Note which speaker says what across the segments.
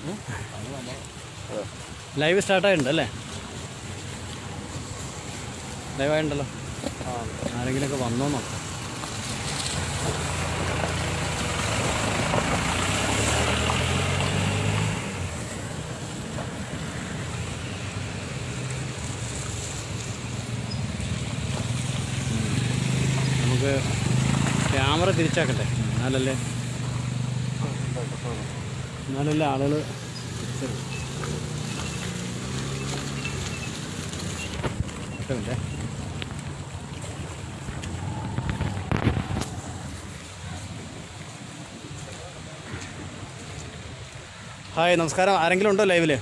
Speaker 1: Live സ്റ്റാർട്ടായിട്ടുണ്ട് അല്ലേ live ആയിട്ടുണ്ടല്ലോ ആരെങ്കിലുമൊക്കെ വന്നോ നോക്കാം നമുക്ക് ക്യാമറ തിരിച്ചാക്കട്ടെ എന്നാലല്ലേ എന്നാലല്ലേ ആളുകൾ ഒറ്റ മിനിറ്റേ ഹായ് നമസ്കാരം ആരെങ്കിലും ഉണ്ടോ ലൈവിൽ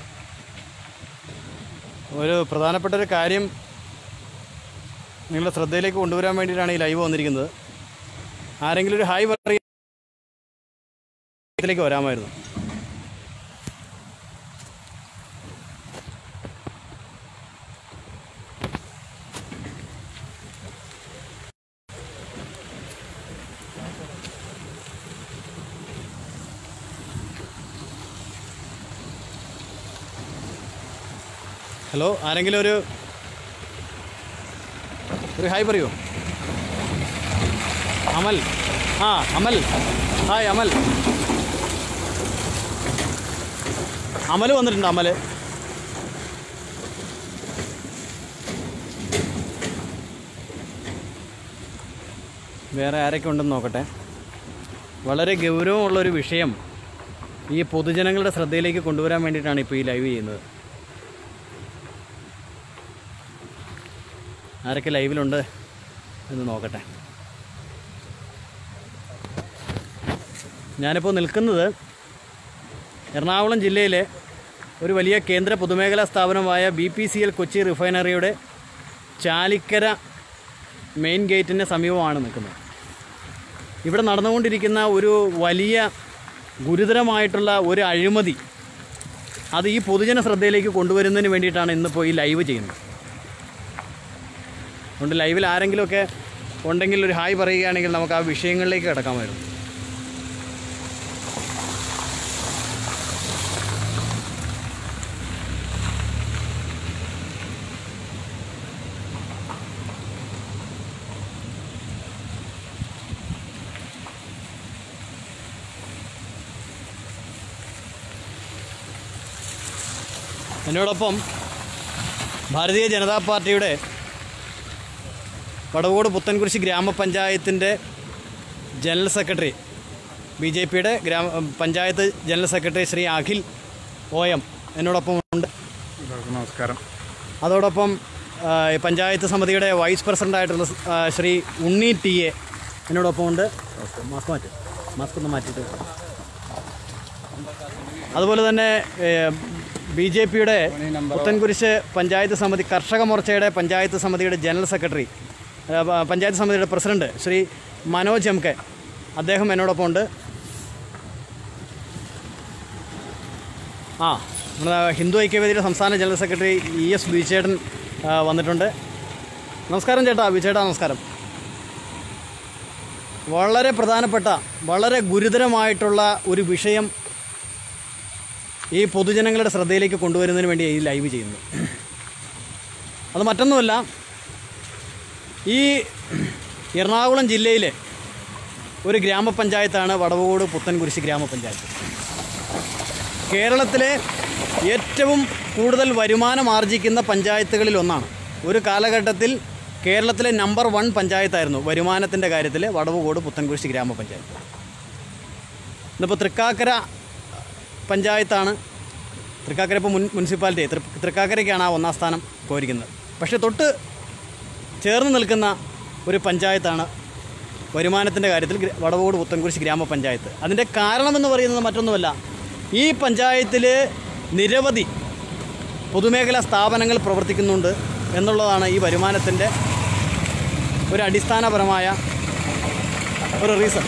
Speaker 1: ഒരു പ്രധാനപ്പെട്ട ഒരു കാര്യം നിങ്ങളുടെ ശ്രദ്ധയിലേക്ക് കൊണ്ടുവരാൻ വേണ്ടിയിട്ടാണ് ഈ ലൈവ് വന്നിരിക്കുന്നത് ആരെങ്കിലും ഒരു ഹായ് ഇതിലേക്ക് വരാമായിരുന്നു ഹലോ ആരെങ്കിലും ഒരു ഒരു ഹായ് പറയൂ അമൽ ആ അമൽ ഹായ് അമൽ അമൽ വന്നിട്ടുണ്ട് അമൽ വേറെ ആരൊക്കെ ഉണ്ടെന്ന് നോക്കട്ടെ വളരെ ഗൗരവമുള്ളൊരു വിഷയം ഈ പൊതുജനങ്ങളുടെ ശ്രദ്ധയിലേക്ക് കൊണ്ടുവരാൻ വേണ്ടിയിട്ടാണ് ഇപ്പോൾ ഈ ലൈവ് ചെയ്യുന്നത് ആരൊക്കെ ലൈവിലുണ്ട് എന്ന് നോക്കട്ടെ ഞാനിപ്പോൾ നിൽക്കുന്നത് എറണാകുളം ജില്ലയിലെ ഒരു വലിയ കേന്ദ്ര പൊതുമേഖലാ സ്ഥാപനമായ B P C L Kochi റിഫൈനറിയുടെ ചാലിക്കര മെയിൻ ഗേറ്റിന് സമീപമാണ് നിൽക്കുന്നത് ഇവിടെ നടന്നുകൊണ്ടിരിക്കുന്ന ഒരു വലിയ ഗുരുതരമായിട്ടുള്ള ഒരു അഴിമതി അത് ഈ പൊതുജന ശ്രദ്ധയിലേക്ക് കൊണ്ടുവരുന്നതിന് വേണ്ടിയിട്ടാണ് ഇന്നിപ്പോൾ ഈ ലൈവ് ചെയ്യുന്നത് അതുകൊണ്ട് ലൈവിൽ ആരെങ്കിലുമൊക്കെ ഉണ്ടെങ്കിൽ ഒരു ഹായ് പറയുകയാണെങ്കിൽ നമുക്ക് ആ വിഷയങ്ങളിലേക്ക് കിടക്കാമായിരുന്നു എന്നോടൊപ്പം ഭാരതീയ ജനതാ പാർട്ടിയുടെ വടവോട് പുത്തൻകുരിശ് ഗ്രാമപഞ്ചായത്തിൻ്റെ ജനറൽ സെക്രട്ടറി ബി ജെ പിയുടെ ഗ്രാമ panchayat general secretary Shri Akhil O M എന്നോടൊപ്പം ഉണ്ട്
Speaker 2: എല്ലാവർക്കും നമസ്കാരം
Speaker 1: അതോടൊപ്പം ആ, ഈ പഞ്ചായത്ത് സമിതിയുടെ വൈസ് പ്രസിഡൻ്റായിട്ടുള്ള ആ, ശ്രീ ഉണ്ണി ടി എ എന്നോടൊപ്പം ഉണ്ട് മാസ്ക് മാറ്റ് മാസ്ക് ഒന്ന് മാറ്റിയിട്ട് അതുപോലെ തന്നെ ബി ജെ പിയുടെ പുത്തൻകുരിശ് പഞ്ചായത്ത് സമിതി കർഷക മോർച്ചയുടെ പഞ്ചായത്ത് സമിതിയുടെ ജനറൽ സെക്രട്ടറി ആ, പ- പഞ്ചായത്ത് സമിതിയുടെ president Shri Manoj M K അദ്ദേഹം എന്നോടൊപ്പം ഉണ്ട് ആ നമ്മുടെ ഹിന്ദു ഐക്യവേദിയുടെ സംസ്ഥാന ജനറൽ സെക്രട്ടറി ഇ എസ് ബിചേട്ടൻ ആ, വന്നിട്ടുണ്ട് നമസ്കാരം ചേട്ടാ ബിചേട്ടാ നമസ്കാരം വളരെ പ്രധാനപ്പെട്ട വളരെ ഗുരുതരമായിട്ടുള്ള ഒരു വിഷയം ഈ പൊതുജനങ്ങളുടെ ശ്രദ്ധയിലേക്ക് കൊണ്ടുവരുന്നതിന് വേണ്ടി ഈ ലൈവ് ചെയ്യുന്നത് അത് മറ്റൊന്നുമല്ല ഈ എറണാകുളം ജില്ലയിലെ ഒരു ഗ്രാമപഞ്ചായത്താണ് വടവുകോട് പുത്തൻകുരിശ് ഗ്രാമപഞ്ചായത്ത് കേരളത്തിലെ ഏറ്റവും കൂടുതൽ വരുമാനം ആർജിക്കുന്ന പഞ്ചായത്തുകളിൽ ഒന്നാണ് ഒരു കാലഘട്ടത്തിൽ കേരളത്തിലെ നമ്പർ വൺ പഞ്ചായത്തായിരുന്നു വരുമാനത്തിൻ്റെ കാര്യത്തിൽ വടവുകോട് പുത്തൻകുരിശ് ഗ്രാമപഞ്ചായത്ത് ഇന്നിപ്പോൾ തൃക്കാക്കര പഞ്ചായത്താണ് തൃക്കാക്കര ഇപ്പോൾ മുൻ മുനിസിപ്പാലിറ്റി തൃ തൃക്കാക്കരയ്ക്കാണ് ആ ഒന്നാം സ്ഥാനം പോയിരിക്കുന്നത് പക്ഷേ തൊട്ട് ചേർന്ന് നിൽക്കുന്ന ഒരു പഞ്ചായത്താണ് വരുമാനത്തിൻ്റെ കാര്യത്തിൽ ഗ്ര- വടവോട് പുത്തൻകുരിശ് ഗ്രാമപഞ്ചായത്ത് അതിൻ്റെ കാരണമെന്ന് പറയുന്നത് മറ്റൊന്നുമല്ല ഈ പഞ്ചായത്തിൽ നിരവധി പൊതുമേഖലാ സ്ഥാപനങ്ങൾ പ്രവർത്തിക്കുന്നുണ്ട് എന്നുള്ളതാണ് ഈ വരുമാനത്തിൻ്റെ ഒരു അടിസ്ഥാനപരമായ ഒരു reason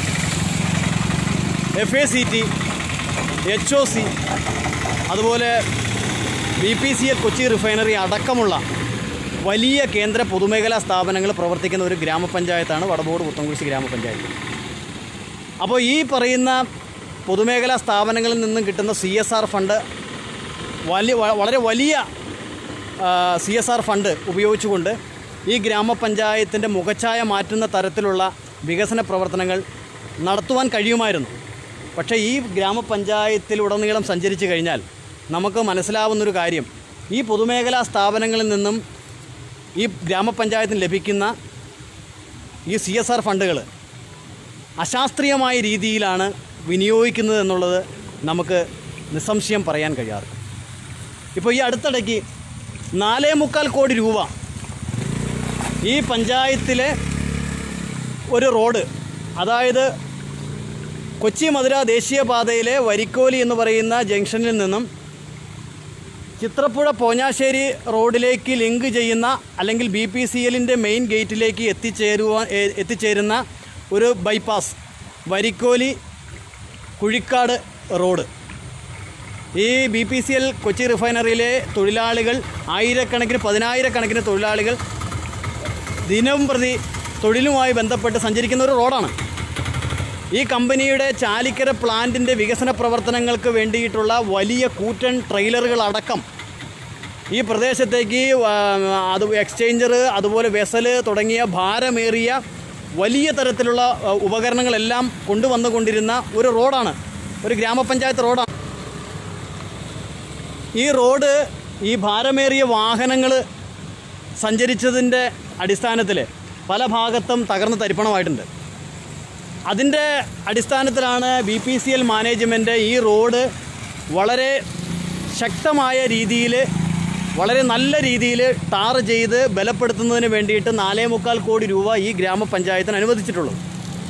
Speaker 1: F A C T H O C അതുപോലെ B P C L Kochi refinery അടക്കമുള്ള വലിയ കേന്ദ്ര പൊതുമേഖലാ സ്ഥാപനങ്ങൾ പ്രവർത്തിക്കുന്ന ഒരു ഗ്രാമപഞ്ചായത്താണ് വടബോട് പുത്തൻകുരിശ് ഗ്രാമപഞ്ചായത്ത് അപ്പോൾ ഈ പറയുന്ന പൊതുമേഖലാ സ്ഥാപനങ്ങളിൽ നിന്നും കിട്ടുന്ന സി എസ് ആർ ഫണ്ട് വലിയ വ- വളരെ വലിയ സി എസ് ആർ ഫണ്ട് ഉപയോഗിച്ചുകൊണ്ട് ഈ ഗ്രാമപഞ്ചായത്തിൻ്റെ മുഖച്ഛായ മാറ്റുന്ന തരത്തിലുള്ള വികസന പ്രവർത്തനങ്ങൾ നടത്തുവാൻ കഴിയുമായിരുന്നു പക്ഷേ ഈ ഗ്രാമപഞ്ചായത്തിലുടനീളം സഞ്ചരിച്ചു കഴിഞ്ഞാൽ നമുക്ക് മനസ്സിലാവുന്നൊരു കാര്യം ഈ പൊതുമേഖലാ സ്ഥാപനങ്ങളിൽ നിന്നും ഈ ഗ്രാമപഞ്ചായത്തിന് ലഭിക്കുന്ന ഈ സി എസ് ആർ ഫണ്ടുകൾ അശാസ്ത്രീയമായ രീതിയിലാണ് വിനിയോഗിക്കുന്നത് എന്നുള്ളത് നമുക്ക് നിസ്സംശയം പറയാൻ കഴിയാറ് ഇപ്പോൾ ഈ അടുത്തിടയ്ക്ക് നാലേ മുക്കാൽ കോടി രൂപ ഈ പഞ്ചായത്തിലെ ഒരു റോഡ് അതായത് കൊച്ചി മധുര ദേശീയപാതയിലെ വരിക്കോലി എന്ന് പറയുന്ന ജംഗ്ഷനിൽ നിന്നും ചിത്രപ്പുഴ പോഞ്ഞാശ്ശേരി റോഡിലേക്ക് ലിങ്ക് ചെയ്യുന്ന അല്ലെങ്കിൽ ബി പി സി എല്ലിൻ്റെ മെയിൻ ഗേറ്റിലേക്ക് എത്തിച്ചേരുവാൻ എ- എത്തിച്ചേരുന്ന ഒരു ബൈപ്പാസ് വരിക്കോലി കുഴിക്കാട് റോഡ് ഈ B P C L Kochi റിഫൈനറിയിലെ തൊഴിലാളികൾ ആയിരക്കണക്കിന് പതിനായിരക്കണക്കിന് തൊഴിലാളികൾ ദിനം പ്രതി തൊഴിലുമായി ബന്ധപ്പെട്ട് സഞ്ചരിക്കുന്ന ഒരു റോഡാണ് ഈ കമ്പനിയുടെ ചാലിക്കര പ്ലാന്റിൻ്റെ വികസന പ്രവർത്തനങ്ങൾക്ക് വേണ്ടിയിട്ടുള്ള വലിയ കൂറ്റൻ ട്രെയിലറുകളടക്കം ഈ പ്രദേശത്തേക്ക് ആ, അത് എക്സ്ചേഞ്ചർ അതുപോലെ വെസൽ തുടങ്ങിയ ഭാരമേറിയ വലിയ തരത്തിലുള്ള ആ, ഉപകരണങ്ങളെല്ലാം കൊണ്ടുവന്നുകൊണ്ടിരുന്ന ഒരു റോഡാണ് ഒരു ഗ്രാമപഞ്ചായത്ത് റോഡാണ് ഈ റോഡ് ഈ ഭാരമേറിയ വാഹനങ്ങൾ സഞ്ചരിച്ചതിൻ്റെ അടിസ്ഥാനത്തിൽ പല ഭാഗത്തും തകർന്ന് തരിപ്പണമായിട്ടുണ്ട് അതിൻ്റെ അടിസ്ഥാനത്തിലാണ് B P C L management ഈ റോഡ് വളരെ ശക്തമായ രീതിയിൽ വളരെ നല്ല രീതിയിൽ ടാർ ചെയ്ത് ബലപ്പെടുത്തുന്നതിന് വേണ്ടിയിട്ട് നാലേ മുക്കാൽ കോടി രൂപ ഈ ഗ്രാമപഞ്ചായത്തിന് അനുവദിച്ചിട്ടുള്ളത്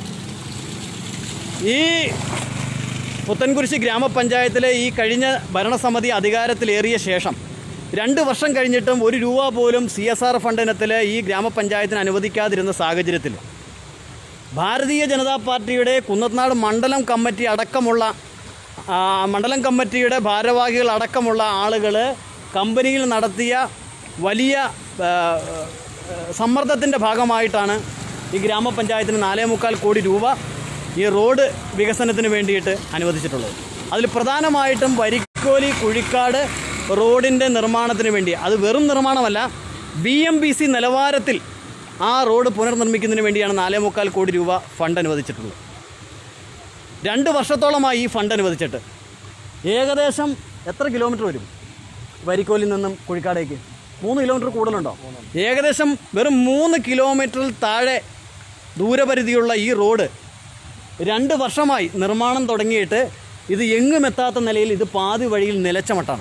Speaker 1: ഈ പുത്തൻകുരിശ് ഗ്രാമപഞ്ചായത്തിലെ ഈ കഴിഞ്ഞ ഭരണസമിതി അധികാരത്തിലേറിയ ശേഷം രണ്ട് വർഷം കഴിഞ്ഞിട്ടും ഒരു രൂപ പോലും സി എസ് ആർ ഫണ്ട് ഇനത്തിൽ ഈ ഗ്രാമപഞ്ചായത്തിന് അനുവദിക്കാതിരുന്ന സാഹചര്യത്തിൽ ഭാരതീയ ജനതാ പാർട്ടിയുടെ കുന്നത്നാട് മണ്ഡലം കമ്മിറ്റി അടക്കമുള്ള ആ, മണ്ഡലം കമ്മിറ്റിയുടെ ഭാരവാഹികൾ അടക്കമുള്ള ആളുകൾ കമ്പനിയിൽ നടത്തിയ വലിയ ആ, സമ്മർദ്ദത്തിൻ്റെ ഭാഗമായിട്ടാണ് ഈ ഗ്രാമപഞ്ചായത്തിന് നാലേ മുക്കാൽ കോടി രൂപ ഈ റോഡ് വികസനത്തിന് വേണ്ടിയിട്ട് അനുവദിച്ചിട്ടുള്ളത് അതിൽ പ്രധാനമായിട്ടും വരിക്കോലി കുഴിക്കാട് റോഡിൻ്റെ നിർമ്മാണത്തിന് വേണ്ടി അത് വെറും നിർമ്മാണമല്ല ബി എം ബി സി നിലവാരത്തിൽ ആ റോഡ് പുനർനിർമ്മിക്കുന്നതിന് വേണ്ടിയാണ് നാലേ മുക്കാൽ കോടി രൂപ ഫണ്ട് അനുവദിച്ചിട്ടുള്ളത് രണ്ട് വർഷത്തോളമായി ഈ ഫണ്ട് അനുവദിച്ചിട്ട് ഏകദേശം എത്ര കിലോമീറ്റർ വരും വരിക്കോലിൽ നിന്നും കുഴിക്കാടേക്ക് മൂന്ന് കിലോമീറ്റർ കൂടുതലുണ്ടോ ഏകദേശം വെറും മൂന്ന് കിലോമീറ്ററിൽ താഴെ ദൂരപരിധിയുള്ള ഈ റോഡ് രണ്ട് വർഷമായി നിർമ്മാണം തുടങ്ങിയിട്ട് ഇത് എങ്ങും എത്താത്ത നിലയിൽ ഇത് പാതി വഴിയിൽ നിലച്ച മട്ടാണ്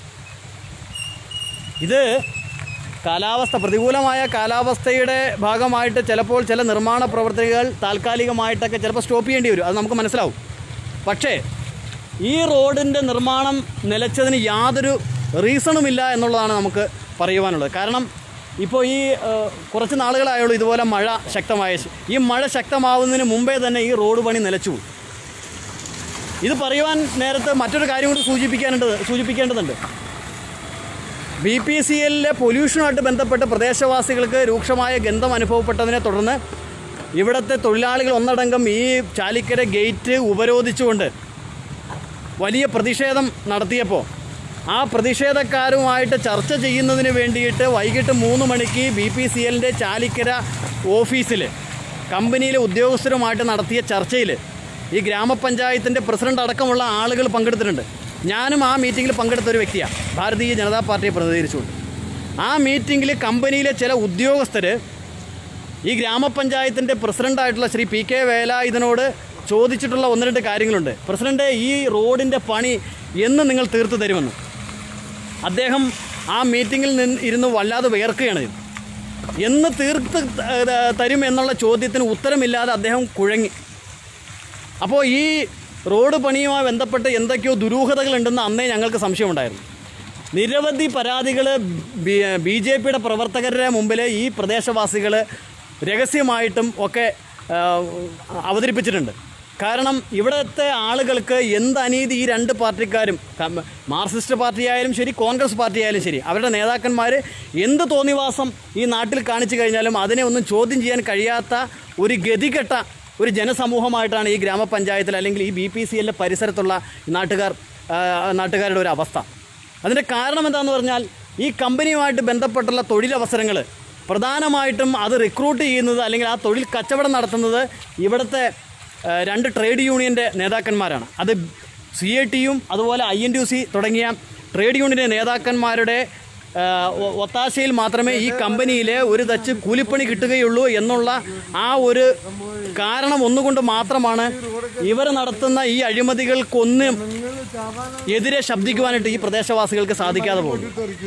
Speaker 1: ഇത് കാലാവസ്ഥ പ്രതികൂലമായ കാലാവസ്ഥയുടെ ഭാഗമായിട്ട് ചിലപ്പോൾ ചില നിർമ്മാണ പ്രവർത്തികൾ താൽക്കാലികമായിട്ടൊക്കെ ചിലപ്പോൾ സ്റ്റോപ്പ് ചെയ്യേണ്ടി വരും അത് നമുക്ക് മനസ്സിലാവും പക്ഷേ ഈ റോഡിൻ്റെ നിർമ്മാണം നിലച്ചതിന് യാതൊരു റീസണുമില്ല എന്നുള്ളതാണ് നമുക്ക് പറയുവാനുള്ളത് കാരണം ഇപ്പോൾ ഈ ഏഹ്, കുറച്ച് നാളുകളായുള്ളൂ ഇതുപോലെ മഴ ശക്തമായ ശ- ഈ മഴ ശക്തമാവുന്നതിന് മുമ്പേ തന്നെ ഈ റോഡ് പണി നിലച്ചു ഇത് പറയുവാൻ നേരത്തെ മറ്റൊരു കാര്യം കൂടി സൂചിപ്പിക്കാനുണ്ട് സൂചിപ്പിക്കേണ്ടതുണ്ട് ബി പി സി എല്ലിലെ പൊല്യൂഷനുമായിട്ട് ബന്ധപ്പെട്ട് പ്രദേശവാസികൾക്ക് രൂക്ഷമായ ഗന്ധം അനുഭവപ്പെട്ടതിനെ തുടർന്ന് ഇവിടുത്തെ തൊഴിലാളികൾ ഒന്നടങ്കം ഈ ചാലിക്കര ഗേറ്റ് ഉപരോധിച്ചുകൊണ്ട് വലിയ പ്രതിഷേധം നടത്തിയപ്പോൾ ആ പ്രതിഷേധക്കാരുമായിട്ട് ചർച്ച ചെയ്യുന്നതിന് വേണ്ടിയിട്ട് വൈകിട്ട് മൂന്ന് മണിക്ക് ബി പി സി എല്ലിൻ്റെ ചാലിക്കര ഓഫീസിൽ കമ്പനിയിലെ ഉദ്യോഗസ്ഥരുമായിട്ട് നടത്തിയ ചർച്ചയിൽ ഈ ഗ്രാമപഞ്ചായത്തിൻ്റെ പ്രസിഡന്റ് അടക്കമുള്ള ആളുകൾ പങ്കെടുത്തിട്ടുണ്ട് ഞാനും ആ മീറ്റിങ്ങിൽ പങ്കെടുത്ത ഒരു വ്യക്തിയാണ് ഭാരതീയ ജനതാ പാർട്ടിയെ പ്രതിനിധീകരിച്ചുകൊണ്ട് ആ മീറ്റിങ്ങിൽ കമ്പനിയിലെ ചില ഉദ്യോഗസ്ഥർ ഈ ഗ്രാമപഞ്ചായത്തിൻ്റെ പ്രസിഡൻ്റായിട്ടുള്ള ശ്രീ പി കെ വേലായുധനോട് ചോദിച്ചിട്ടുള്ള ഒന്ന് രണ്ട് കാര്യങ്ങളുണ്ട് പ്രസിഡന്റ് ഈ റോഡിൻ്റെ പണി എന്ന് നിങ്ങൾ തീർത്തു തരുമെന്ന് അദ്ദേഹം ആ മീറ്റിങ്ങിൽ നിന്ന് ഇരുന്ന് വല്ലാതെ വിയർക്കുകയാണ് ചെയ്തത്. എന്ന് തീർത്ത് ത- തരും എന്നുള്ള ചോദ്യത്തിന് ഉത്തരമില്ലാതെ അദ്ദേഹം കുഴങ്ങി അപ്പോൾ ഈ റോഡ് പണിയുമായി ബന്ധപ്പെട്ട് എന്തൊക്കെയോ ദുരൂഹതകളുണ്ടെന്ന് അന്നേ ഞങ്ങൾക്ക് സംശയമുണ്ടായിരുന്നു നിരവധി പരാതികൾ ബി ജെ പിയുടെ പ്രവർത്തകരുടെ മുമ്പിൽ ഈ പ്രദേശവാസികൾ രഹസ്യമായിട്ടും ഒക്കെ ആ, അവതരിപ്പിച്ചിട്ടുണ്ട് കാരണം ഇവിടുത്തെ ആളുകൾക്ക് എന്ത് അനീതി ഈ രണ്ട് പാർട്ടിക്കാരും കം- മാർക്സിസ്റ്റ് പാർട്ടി ആയാലും ശരി കോൺഗ്രസ് പാർട്ടി ആയാലും ശരി അവരുടെ നേതാക്കന്മാർ എന്ത് തോന്നിവാസം ഈ നാട്ടിൽ കാണിച്ചു കഴിഞ്ഞാലും അതിനെ ഒന്നും ചോദ്യം ചെയ്യാൻ കഴിയാത്ത ഒരു ഗതികെട്ട ഒരു ജനസമൂഹമായിട്ടാണ് ഈ ഗ്രാമപഞ്ചായത്തിൽ അല്ലെങ്കിൽ ഈ ബി പി സി എല്ലിൻ്റെ പരിസരത്തുള്ള നാട്ടുകാർ ആ, നാട്ടുകാരുടെ ഒരു അവസ്ഥ അതിൻ്റെ കാരണം എന്താണെന്ന് പറഞ്ഞാൽ ഈ കമ്പനിയുമായിട്ട് ബന്ധപ്പെട്ടുള്ള തൊഴിലവസരങ്ങൾ പ്രധാനമായിട്ടും അത് റിക്രൂട്ട് ചെയ്യുന്നത് അല്ലെങ്കിൽ ആ തൊഴിൽ കച്ചവടം നടത്തുന്നത് ഇവിടുത്തെ ആ, രണ്ട് ട്രേഡ് യൂണിയൻ്റെ നേതാക്കന്മാരാണ് അത് സി എ ടിയും അതുപോലെ ഐ എൻ ടി സി തുടങ്ങിയ ട്രേഡ് യൂണിയൻ്റെ നേതാക്കന്മാരുടെ ആ, ഒ- ഒത്താശയിൽ മാത്രമേ ഈ കമ്പനിയിൽ ഒരു തച്ച് കൂലിപ്പണി കിട്ടുകയുള്ളൂ എന്നുള്ള ആ ഒരു കാരണം ഒന്നുകൊണ്ട് മാത്രമാണ് ഇവർ നടത്തുന്ന ഈ അഴിമതികൾക്കൊന്നും എതിരെ ശബ്ദിക്കുവാനായിട്ട് ഈ പ്രദേശവാസികൾക്ക് സാധിക്കാതെ പോകും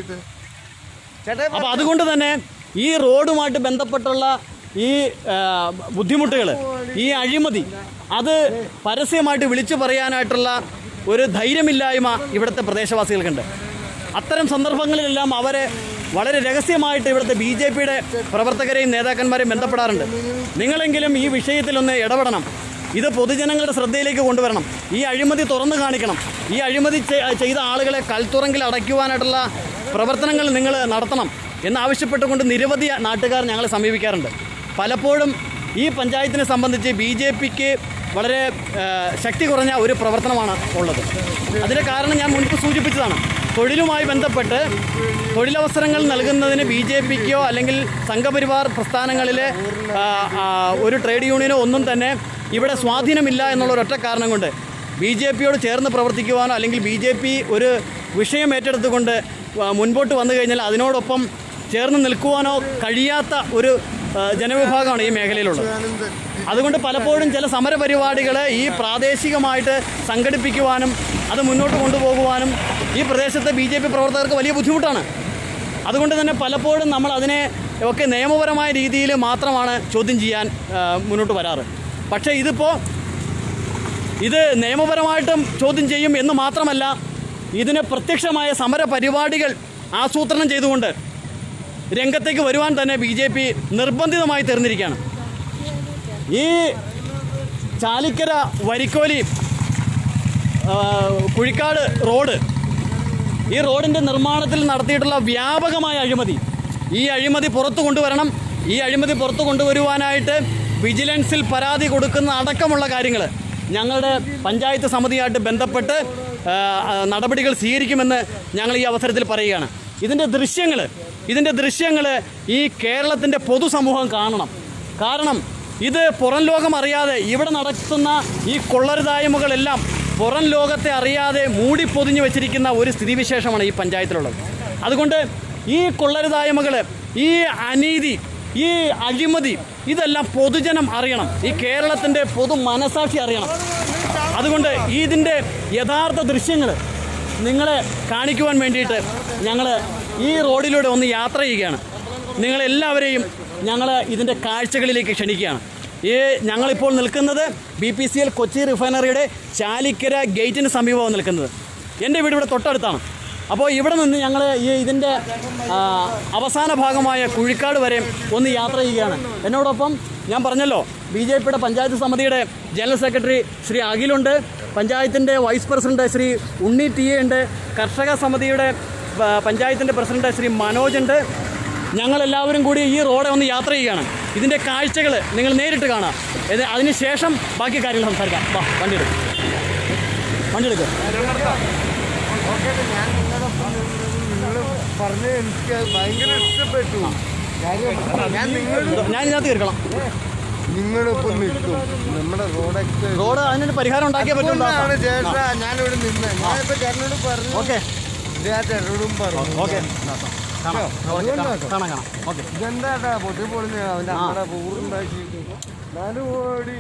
Speaker 1: അപ്പോൾ അതുകൊണ്ട് തന്നെ ഈ റോഡുമായിട്ട് ബന്ധപ്പെട്ടുള്ള ഈ ബുദ്ധിമുട്ടുകൾ ഈ അഴിമതി അത് പരസ്യമായിട്ട് വിളിച്ചു പറയാനായിട്ടുള്ള ഒരു ധൈര്യമില്ലായ്മ ഇവിടുത്തെ പ്രദേശവാസികൾക്കുണ്ട് അത്തരം സന്ദർഭങ്ങളിലെല്ലാം അവരെ വളരെ രഹസ്യമായിട്ട് ഇവിടുത്തെ ബി ജെ പിയുടെ പ്രവർത്തകരെയും നേതാക്കന്മാരെയും ബന്ധപ്പെടാറുണ്ട് നിങ്ങളെങ്കിലും ഈ വിഷയത്തിലൊന്ന് ഇടപെടണം ഇത് പൊതുജനങ്ങളുടെ ശ്രദ്ധയിലേക്ക് കൊണ്ടുവരണം ഈ അഴിമതി തുറന്നു കാണിക്കണം ഈ അഴിമതി ചെ- ചെയ്ത ആളുകളെ കൽത്തുറങ്കിൽ അടയ്ക്കുവാനായിട്ടുള്ള പ്രവർത്തനങ്ങൾ നിങ്ങൾ നടത്തണം എന്നാവശ്യപ്പെട്ടുകൊണ്ട് നിരവധി നാട്ടുകാർ ഞങ്ങളെ സമീപിക്കാറുണ്ട് പലപ്പോഴും ഈ പഞ്ചായത്തിനെ സംബന്ധിച്ച് ബി ജെ പിക്ക് വളരെ ആ, ശക്തി കുറഞ്ഞ ഒരു പ്രവർത്തനമാണ് ഉള്ളത് അതിൻ്റെ കാരണം ഞാൻ മുൻപ് സൂചിപ്പിച്ചതാണ് തൊഴിലുമായി ബന്ധപ്പെട്ട് തൊഴിലവസരങ്ങൾ നൽകുന്നതിന് ബി ജെ പിക്കോ അല്ലെങ്കിൽ സംഘപരിവാർ പ്രസ്ഥാനങ്ങളിലെ ആ, ആ, ഒരു ട്രേഡ് യൂണിയനോ ഒന്നും തന്നെ ഇവിടെ സ്വാധീനമില്ല എന്നുള്ള ഒരൊറ്റ കാരണം കൊണ്ട് ബി ജെ പിയോട് ചേർന്ന് പ്രവർത്തിക്കുവാനോ അല്ലെങ്കിൽ ബി ജെ പി ഒരു വിഷയം ഏറ്റെടുത്തുകൊണ്ട് ആ, മുൻപോട്ട് വന്നു കഴിഞ്ഞാൽ അതിനോടൊപ്പം ചേർന്ന് നിൽക്കുവാനോ കഴിയാത്ത ഒരു ആ, ജനവിഭാഗമാണ് ഈ മേഖലയിലുള്ളത് അതുകൊണ്ട് പലപ്പോഴും ചില സമരപരിപാടികൾ ഈ പ്രാദേശികമായിട്ട് സംഘടിപ്പിക്കുവാനും അത് മുന്നോട്ട് കൊണ്ടുപോകുവാനും ഈ പ്രദേശത്തെ ബി ജെ പി പ്രവർത്തകർക്ക് വലിയ ബുദ്ധിമുട്ടാണ് അതുകൊണ്ട് തന്നെ പലപ്പോഴും നമ്മൾ അതിനെ ഒക്കെ നിയമപരമായ രീതിയിൽ മാത്രമാണ് ചോദ്യം ചെയ്യാൻ ആ, മുന്നോട്ട് വരാറ് പക്ഷേ ഇതിപ്പോൾ ഇത് നിയമപരമായിട്ടും ചോദ്യം ചെയ്യും എന്ന് മാത്രമല്ല ഇതിന് പ്രത്യക്ഷമായ സമര പരിപാടികൾ ആസൂത്രണം ചെയ്തുകൊണ്ട് രംഗത്തേക്ക് വരുവാൻ തന്നെ ബി ജെ പി നിർബന്ധിതമായി തീർന്നിരിക്കുകയാണ് ഈ ചാലിക്കര വരിക്കോലി ആ, കുഴിക്കാട് റോഡ് ഈ റോഡിൻ്റെ നിർമ്മാണത്തിൽ നടത്തിയിട്ടുള്ള വ്യാപകമായ അഴിമതി ഈ അഴിമതി പുറത്തു കൊണ്ടുവരണം ഈ അഴിമതി പുറത്തു കൊണ്ടുവരുവാനായിട്ട് വിജിലൻസിൽ പരാതി കൊടുക്കുന്ന അടക്കമുള്ള കാര്യങ്ങൾ ഞങ്ങളുടെ പഞ്ചായത്ത് സമിതിയായിട്ട് ബന്ധപ്പെട്ട് ആ, ആ, നടപടികൾ സ്വീകരിക്കുമെന്ന് ഞങ്ങൾ ഈ അവസരത്തിൽ പറയുകയാണ് ഇതിൻ്റെ ദൃശ്യങ്ങൾ ഇതിൻ്റെ ദൃശ്യങ്ങൾ ഈ കേരളത്തിൻ്റെ പൊതുസമൂഹം കാണണം കാരണം ഇത് പുറം ലോകം അറിയാതെ ഇവിടെ നടത്തുന്ന ഈ കൊള്ളരുതായ്മകളെല്ലാം പുറം ലോകത്തെ അറിയാതെ മൂടിപ്പൊതിഞ്ഞു വെച്ചിരിക്കുന്ന ഒരു സ്ഥിതിവിശേഷമാണ് ഈ പഞ്ചായത്തിലുള്ളത് അതുകൊണ്ട് ഈ കൊള്ളരുതായ്മകൾ ഈ അനീതി ഈ അഴിമതി ഇതെല്ലാം പൊതുജനം അറിയണം ഈ കേരളത്തിൻ്റെ പൊതു മനസാക്ഷി അറിയണം അതുകൊണ്ട് ഇതിൻ്റെ യഥാർത്ഥ ദൃശ്യങ്ങൾ നിങ്ങളെ കാണിക്കുവാൻ വേണ്ടിയിട്ട് ഞങ്ങൾ ഈ റോഡിലൂടെ ഒന്ന് യാത്ര ചെയ്യുകയാണ് നിങ്ങളെല്ലാവരെയും ഞങ്ങൾ ഇതിൻ്റെ കാഴ്ചകളിലേക്ക് ക്ഷണിക്കുകയാണ് ഈ ഞങ്ങളിപ്പോൾ നിൽക്കുന്നത് B P C L Kochi റിഫൈനറിയുടെ ചാലിക്കര ഗേറ്റിന് സമീപമാണ് നിൽക്കുന്നത് എൻ്റെ വീട് ഇവിടെ തൊട്ടടുത്താണ് അപ്പോൾ ഇവിടെ നിന്ന് ഞങ്ങൾ ഈ ഇതിൻ്റെ ആ, അവസാന ഭാഗമായ കുഴിക്കാട് വരെ ഒന്ന് യാത്ര ചെയ്യുകയാണ് എന്നോടൊപ്പം ഞാൻ പറഞ്ഞല്ലോ ബി ജെ പിയുടെ പഞ്ചായത്ത് സമിതിയുടെ ജനറൽ സെക്രട്ടറി ശ്രീ അഖിലുണ്ട് പഞ്ചായത്തിൻ്റെ vice president Shri Unni T A ഉണ്ട് കർഷക സമിതിയുടെ ആ, പഞ്ചായത്തിൻ്റെ പ്രസിഡന്റ് ശ്രീ മനോജ് ഉണ്ട് ഞങ്ങളെല്ലാവരും കൂടി ഈ റോഡ് ഒന്ന് യാത്ര ചെയ്യുകയാണ് ഇതിൻ്റെ കാഴ്ചകൾ നിങ്ങൾ നേരിട്ട് കാണാം ഇത് അതിന് ശേഷം ബാക്കി കാര്യങ്ങൾ സംസാരിക്കാം വാ വണ്ടി എടുക്കും വണ്ടി എടുക്കുക
Speaker 2: ഞാൻ നിങ്ങളൊപ്പം നിങ്ങൾ പറഞ്ഞ് എനിക്ക് ഭയങ്കര ഇഷ്ടപ്പെട്ടു കാര്യം ഞാൻ നിങ്ങൾ
Speaker 1: ഞാൻ ഇതിനകത്ത് കയറിക്കണം
Speaker 2: നിങ്ങളൊപ്പം നിൽക്കും നമ്മുടെ റോഡൊക്കെ
Speaker 1: റോഡ് അതിനൊരു പരിഹാരം ഉണ്ടാക്കിയേ പറ്റുള്ളൂ
Speaker 2: അതുകൊണ്ടാണ് ചേട്ടാ ഞാനിവിടെ നിന്ന് ഞാനിപ്പോ ചേട്ടനോട് പറഞ്ഞു
Speaker 1: ഓക്കെ
Speaker 2: ഇത് ആ ചേട്ടനോടും പറഞ്ഞു
Speaker 1: ഓക്കെ കാണാം ഓക്കെ കാണാം കാണാം കാണാം ഓക്കെ
Speaker 2: ഇതെന്താട്ടാ പൊട്ടി പൊളിഞ്ഞ അവന്റെ അമ്മയുടെ പൂറുണ്ടാക്കി നാല് കോടി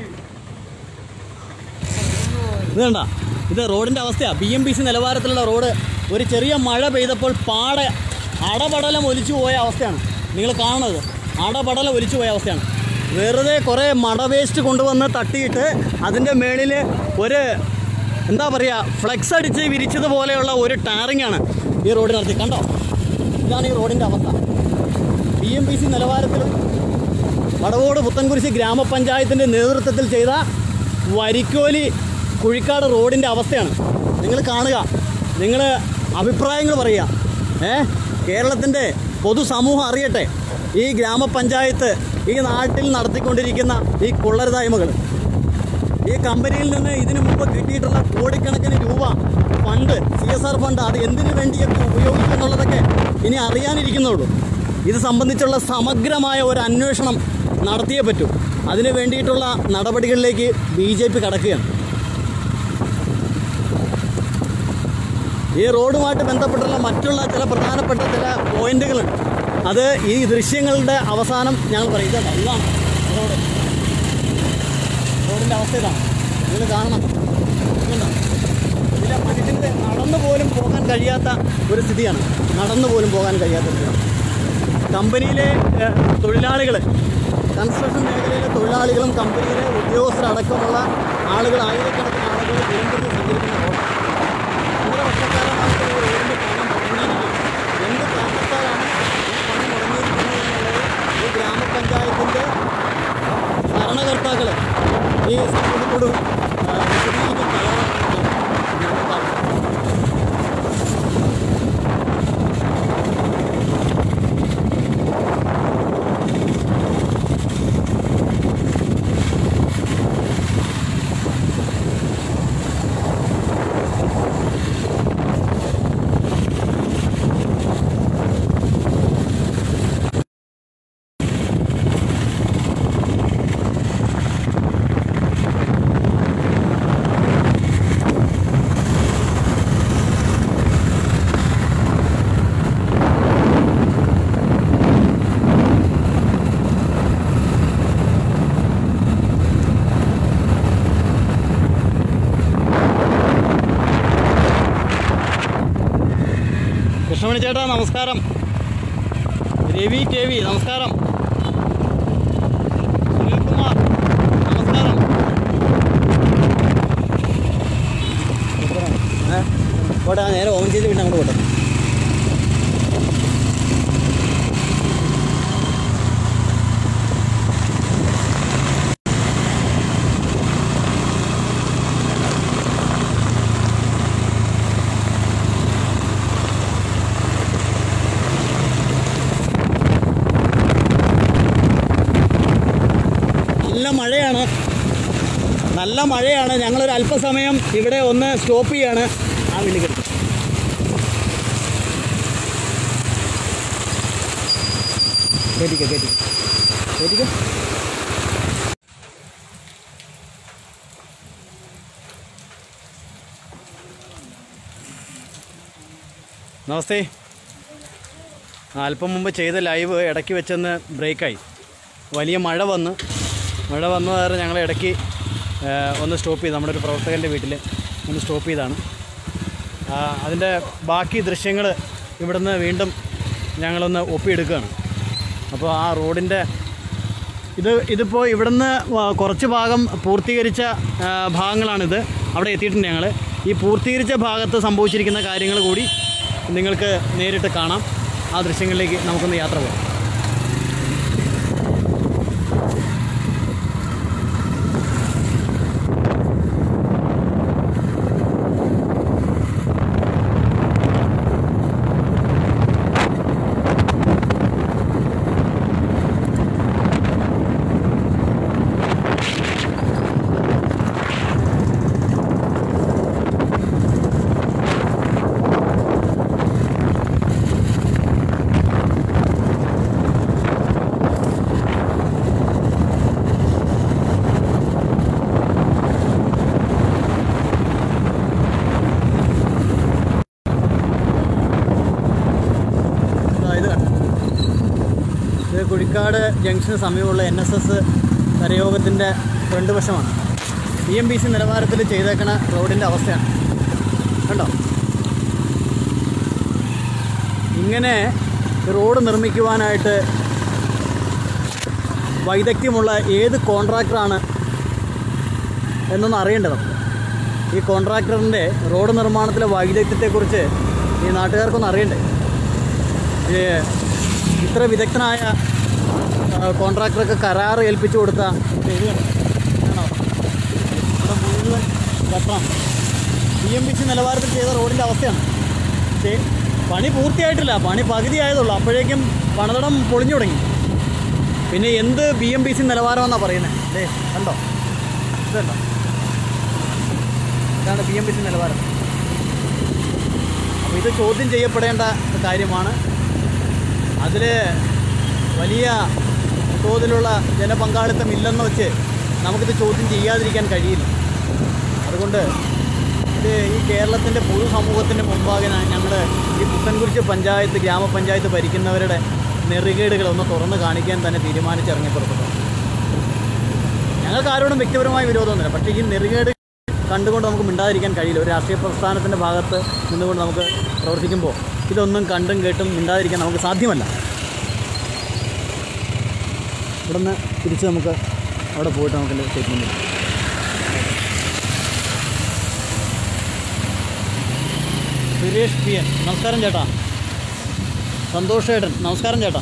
Speaker 1: ഇത് കണ്ട ഇത് റോഡിൻ്റെ അവസ്ഥയാണ് ബി എം ബി സി നിലവാരത്തിലുള്ള റോഡ് ഒരു ചെറിയ മഴ പെയ്തപ്പോൾ പാടെ അടപടലം ഒലിച്ചു പോയ അവസ്ഥയാണ് നിങ്ങൾ കാണുന്നത് അടപടലം ഒലിച്ചു പോയ അവസ്ഥയാണ് വെറുതെ കുറേ മട വേസ്റ്റ് കൊണ്ടുവന്ന് തട്ടിയിട്ട് അതിൻ്റെ മേളിൽ ഒരു എന്താ പറയുക ഫ്ലെക്സ് അടിച്ച് വിരിച്ചതുപോലെയുള്ള ഒരു ടാറിംഗ് ആണ് ഈ റോഡിനകത്ത് കണ്ടോ ഇതാണ് ഈ റോഡിൻ്റെ അവസ്ഥ ബി എം ബി സി നിലവാരത്തിൽ വടവോട് പുത്തൻകുരിശി ഗ്രാമപഞ്ചായത്തിൻ്റെ നേതൃത്വത്തിൽ ചെയ്ത വരിക്കോലി കുഴിക്കാട് റോഡിൻ്റെ അവസ്ഥയാണ് നിങ്ങൾ കാണുക നിങ്ങൾ അഭിപ്രായങ്ങൾ പറയുക ഏ കേരളത്തിൻ്റെ പൊതുസമൂഹം അറിയട്ടെ ഈ ഗ്രാമപഞ്ചായത്ത് ഈ നാട്ടിൽ നടത്തിക്കൊണ്ടിരിക്കുന്ന ഈ കൊള്ളരുതായ്മകൾ ഈ കമ്പനിയിൽ നിന്ന് ഇതിനു മുമ്പ് കിട്ടിയിട്ടുള്ള കോടിക്കണക്കിന് രൂപ fund C S R fund അത് എന്തിനു വേണ്ടിയൊക്കെ ഉപയോഗിക്കുന്നുള്ളതൊക്കെ ഇനി അറിയാനിരിക്കുന്നുള്ളൂ ഇത് സംബന്ധിച്ചുള്ള സമഗ്രമായ ഒരു അന്വേഷണം നടത്തിയേ പറ്റൂ അതിനു വേണ്ടിയിട്ടുള്ള നടപടികളിലേക്ക് ബി ജെ പി കടക്കുകയാണ് ഈ റോഡുമായിട്ട് ബന്ധപ്പെട്ടുള്ള മറ്റുള്ള ചില പ്രധാനപ്പെട്ട ചില പോയിന്റുകളുണ്ട് അത് ഈ ദൃശ്യങ്ങളുടെ അവസാനം ഞങ്ങൾ പറയും ഇതാണ് ഇതാണ് റോഡ് റോഡിൻ്റെ അവസ്ഥ ഇതാണ് നിങ്ങൾ കാണണം ഇതുണ്ടോ? ഇതിലെ മനുഷ്യന് നടന്നു പോലും പോകാൻ കഴിയാത്ത ഒരു സ്ഥിതിയാണ് നടന്നു പോലും പോകാൻ കഴിയാത്ത സ്ഥിതിയാണ് കമ്പനിയിലെ തൊഴിലാളികൾ കൺസ്ട്രക്ഷൻ മേഖലയിലെ തൊഴിലാളികളും കമ്പനിയിലെ ഉദ്യോഗസ്ഥരടക്കമുള്ള ആളുകൾ ആയിരക്കണക്കിന് ആളുകൾ ദുരന്തത്തിൽ സഞ്ചരിക്കുന്ന റോഡ് വളരെ വർഷക്കാലമായിട്ട് ഈ റോഡിൻ്റെ പണി മുടങ്ങിയിരിക്കുകയാണ് എന്ത് കാരണത്താലാണ് ഈ പണി മുടങ്ങിയിരിക്കുന്നത് എന്നുള്ളത് ഈ ഗ്രാമപഞ്ചായത്തിൻ്റെ ഭരണകർത്താക്കൾ ഈ സമൂഹത്തോട് ആ, വിശദീകരിക്കാൻ തയ്യാറാണെന്ന് ഞങ്ങൾ കാണുന്നു കൃഷ്ണമണി ചേട്ടാ നമസ്കാരം രവി കെ വി നമസ്കാരം സുനിൽകുമാർ നമസ്കാരം ഏ? പോട്ടെ ആ നേരെ ഓൺ ചെയ്ത് പിന്നെ അങ്ങോട്ട് പോട്ടെ നല്ല മഴയാണ് നല്ല മഴയാണ് ഞങ്ങളൊരു അല്പസമയം ഇവിടെ ഒന്ന് സ്റ്റോപ്പ് ചെയ്യാണ് ആ വിളിക്കുന്നത് കേട്ടിക്ക കേട്ടിക്ക കേട്ടിക്ക നമസ്തേ ആ, അല്പം മുമ്പ് ചെയ്ത ലൈവ് ഇടയ്ക്ക് വെച്ചൊന്ന് ബ്രേക്കായി വലിയ മഴ വന്ന് മഴ വന്നു കാരണം ഞങ്ങൾ ഇടയ്ക്ക് ആ, ഒന്ന് സ്റ്റോപ്പ് ചെയ്തു നമ്മുടെ ഒരു പ്രവർത്തകൻ്റെ വീട്ടിൽ ഒന്ന് സ്റ്റോപ്പ് ചെയ്താണ് ആ, അതിൻ്റെ ബാക്കി ദൃശ്യങ്ങൾ ഇവിടുന്ന് വീണ്ടും ഞങ്ങളൊന്ന് ഒപ്പിയെടുക്കുകയാണ് അപ്പോൾ ആ റോഡിൻ്റെ ഇത് ഇതിപ്പോൾ ഇവിടുന്ന് വ- കുറച്ച് ഭാഗം പൂർത്തീകരിച്ച ആ, ഭാഗങ്ങളാണിത് അവിടെ എത്തിയിട്ടുണ്ട് ഞങ്ങൾ ഈ പൂർത്തീകരിച്ച ഭാഗത്ത് സംഭവിച്ചിരിക്കുന്ന കാര്യങ്ങൾ കൂടി നിങ്ങൾക്ക് നേരിട്ട് കാണാം ആ ദൃശ്യങ്ങളിലേക്ക് നമുക്കൊന്ന് യാത്ര പോകാം ദാ ഇത് കണ്ടോ? ഇത് കുഴിക്കാട് ജംഗ്ഷന് സമീപമുള്ള എൻ എസ് എസ് കരയോഗത്തിൻ്റെ ഫ്രണ്ട് വശമാണ് ബി എം ബി സി നിലവാരത്തിൽ ചെയ്തേക്കണ റോഡിൻ്റെ അവസ്ഥയാണ് കണ്ടോ ഇങ്ങനെ റോഡ് നിർമ്മിക്കുവാനായിട്ട് വൈദഗ്ധ്യമുള്ള ഏത് കോൺട്രാക്ടറാണ് എന്നൊന്ന് അറിയേണ്ടത് ഈ കോൺട്രാക്ടറിൻ്റെ റോഡ് നിർമ്മാണത്തിലെ വൈദഗ്ധ്യത്തെക്കുറിച്ച് ഈ നാട്ടുകാർക്കൊന്ന് അറിയണ്ടേ ഈ ഇത്ര വിദഗ്ധനായ ആ, കോൺട്രാക്ടർക്ക് കരാർ ഏൽപ്പിച്ചു കൊടുത്ത ഇത് കണ്ടോ? കാണോ? ഇവിടെ മുഴുവൻ ഗട്ടറാണ് ബി എം ബി സി നിലവാരത്തിൽ ചെയ്ത റോഡിൻ്റെ അവസ്ഥയാണ് പക്ഷേ പണി പൂർത്തിയായിട്ടില്ല പണി പകുതി ആയതുള്ളൂ അപ്പോഴേക്കും പണിതടം പൊളിഞ്ഞു തുടങ്ങി പിന്നെ എന്ത് ബി എം ബി സി നിലവാരമെന്നാണ് പറയുന്നത് അല്ലേ കണ്ടോ ഇതുണ്ടോ ഇതാണ് ബി എം പി സി നിലവാരം അപ്പോൾ ഇത് ചോദ്യം ചെയ്യപ്പെടേണ്ട കാര്യമാണ് അതിൽ വലിയ തോതിലുള്ള ജനപങ്കാളിത്തം ഇല്ലെന്ന് വെച്ച് നമുക്കിത് ചോദ്യം ചെയ്യാതിരിക്കാൻ കഴിയില്ല അതുകൊണ്ട് ഇത് ഈ കേരളത്തിൻ്റെ പൊതുസമൂഹത്തിൻ്റെ മുമ്പാകെ ഞങ്ങൾ ഈ പുത്തൻകുരിശ് പഞ്ചായത്ത് ഗ്രാമപഞ്ചായത്ത് ഭരിക്കുന്നവരുടെ നെറുകേടുകൾ ഒന്ന് തുറന്ന് കാണിക്കാൻ തന്നെ തീരുമാനിച്ചിറങ്ങി പുറപ്പെട്ടു ഞങ്ങൾക്ക് ആരോടും വ്യക്തിപരമായ വിരോധമൊന്നുമില്ല പക്ഷേ ഈ നെറുകേട് കണ്ടുകൊണ്ട് നമുക്ക് മിണ്ടാതിരിക്കാൻ കഴിയില്ല ഒരു രാഷ്ട്രീയ പ്രസ്ഥാനത്തിൻ്റെ ഭാഗത്ത് നിന്നുകൊണ്ട് നമുക്ക് പ്രവർത്തിക്കുമ്പോൾ ഇതൊന്നും കണ്ടും കേട്ടും മിണ്ടാതിരിക്കാൻ നമുക്ക് സാധ്യമല്ല ഇവിടെ നിന്ന് തിരിച്ച് നമുക്ക് അവിടെ പോയിട്ട് നമുക്ക് സ്റ്റേറ്റ്മെൻറ്റ് സുരേഷ് പി എൻ നമസ്കാരം ചേട്ടാ സന്തോഷ് ഏട്ടൻ നമസ്കാരം ചേട്ടാ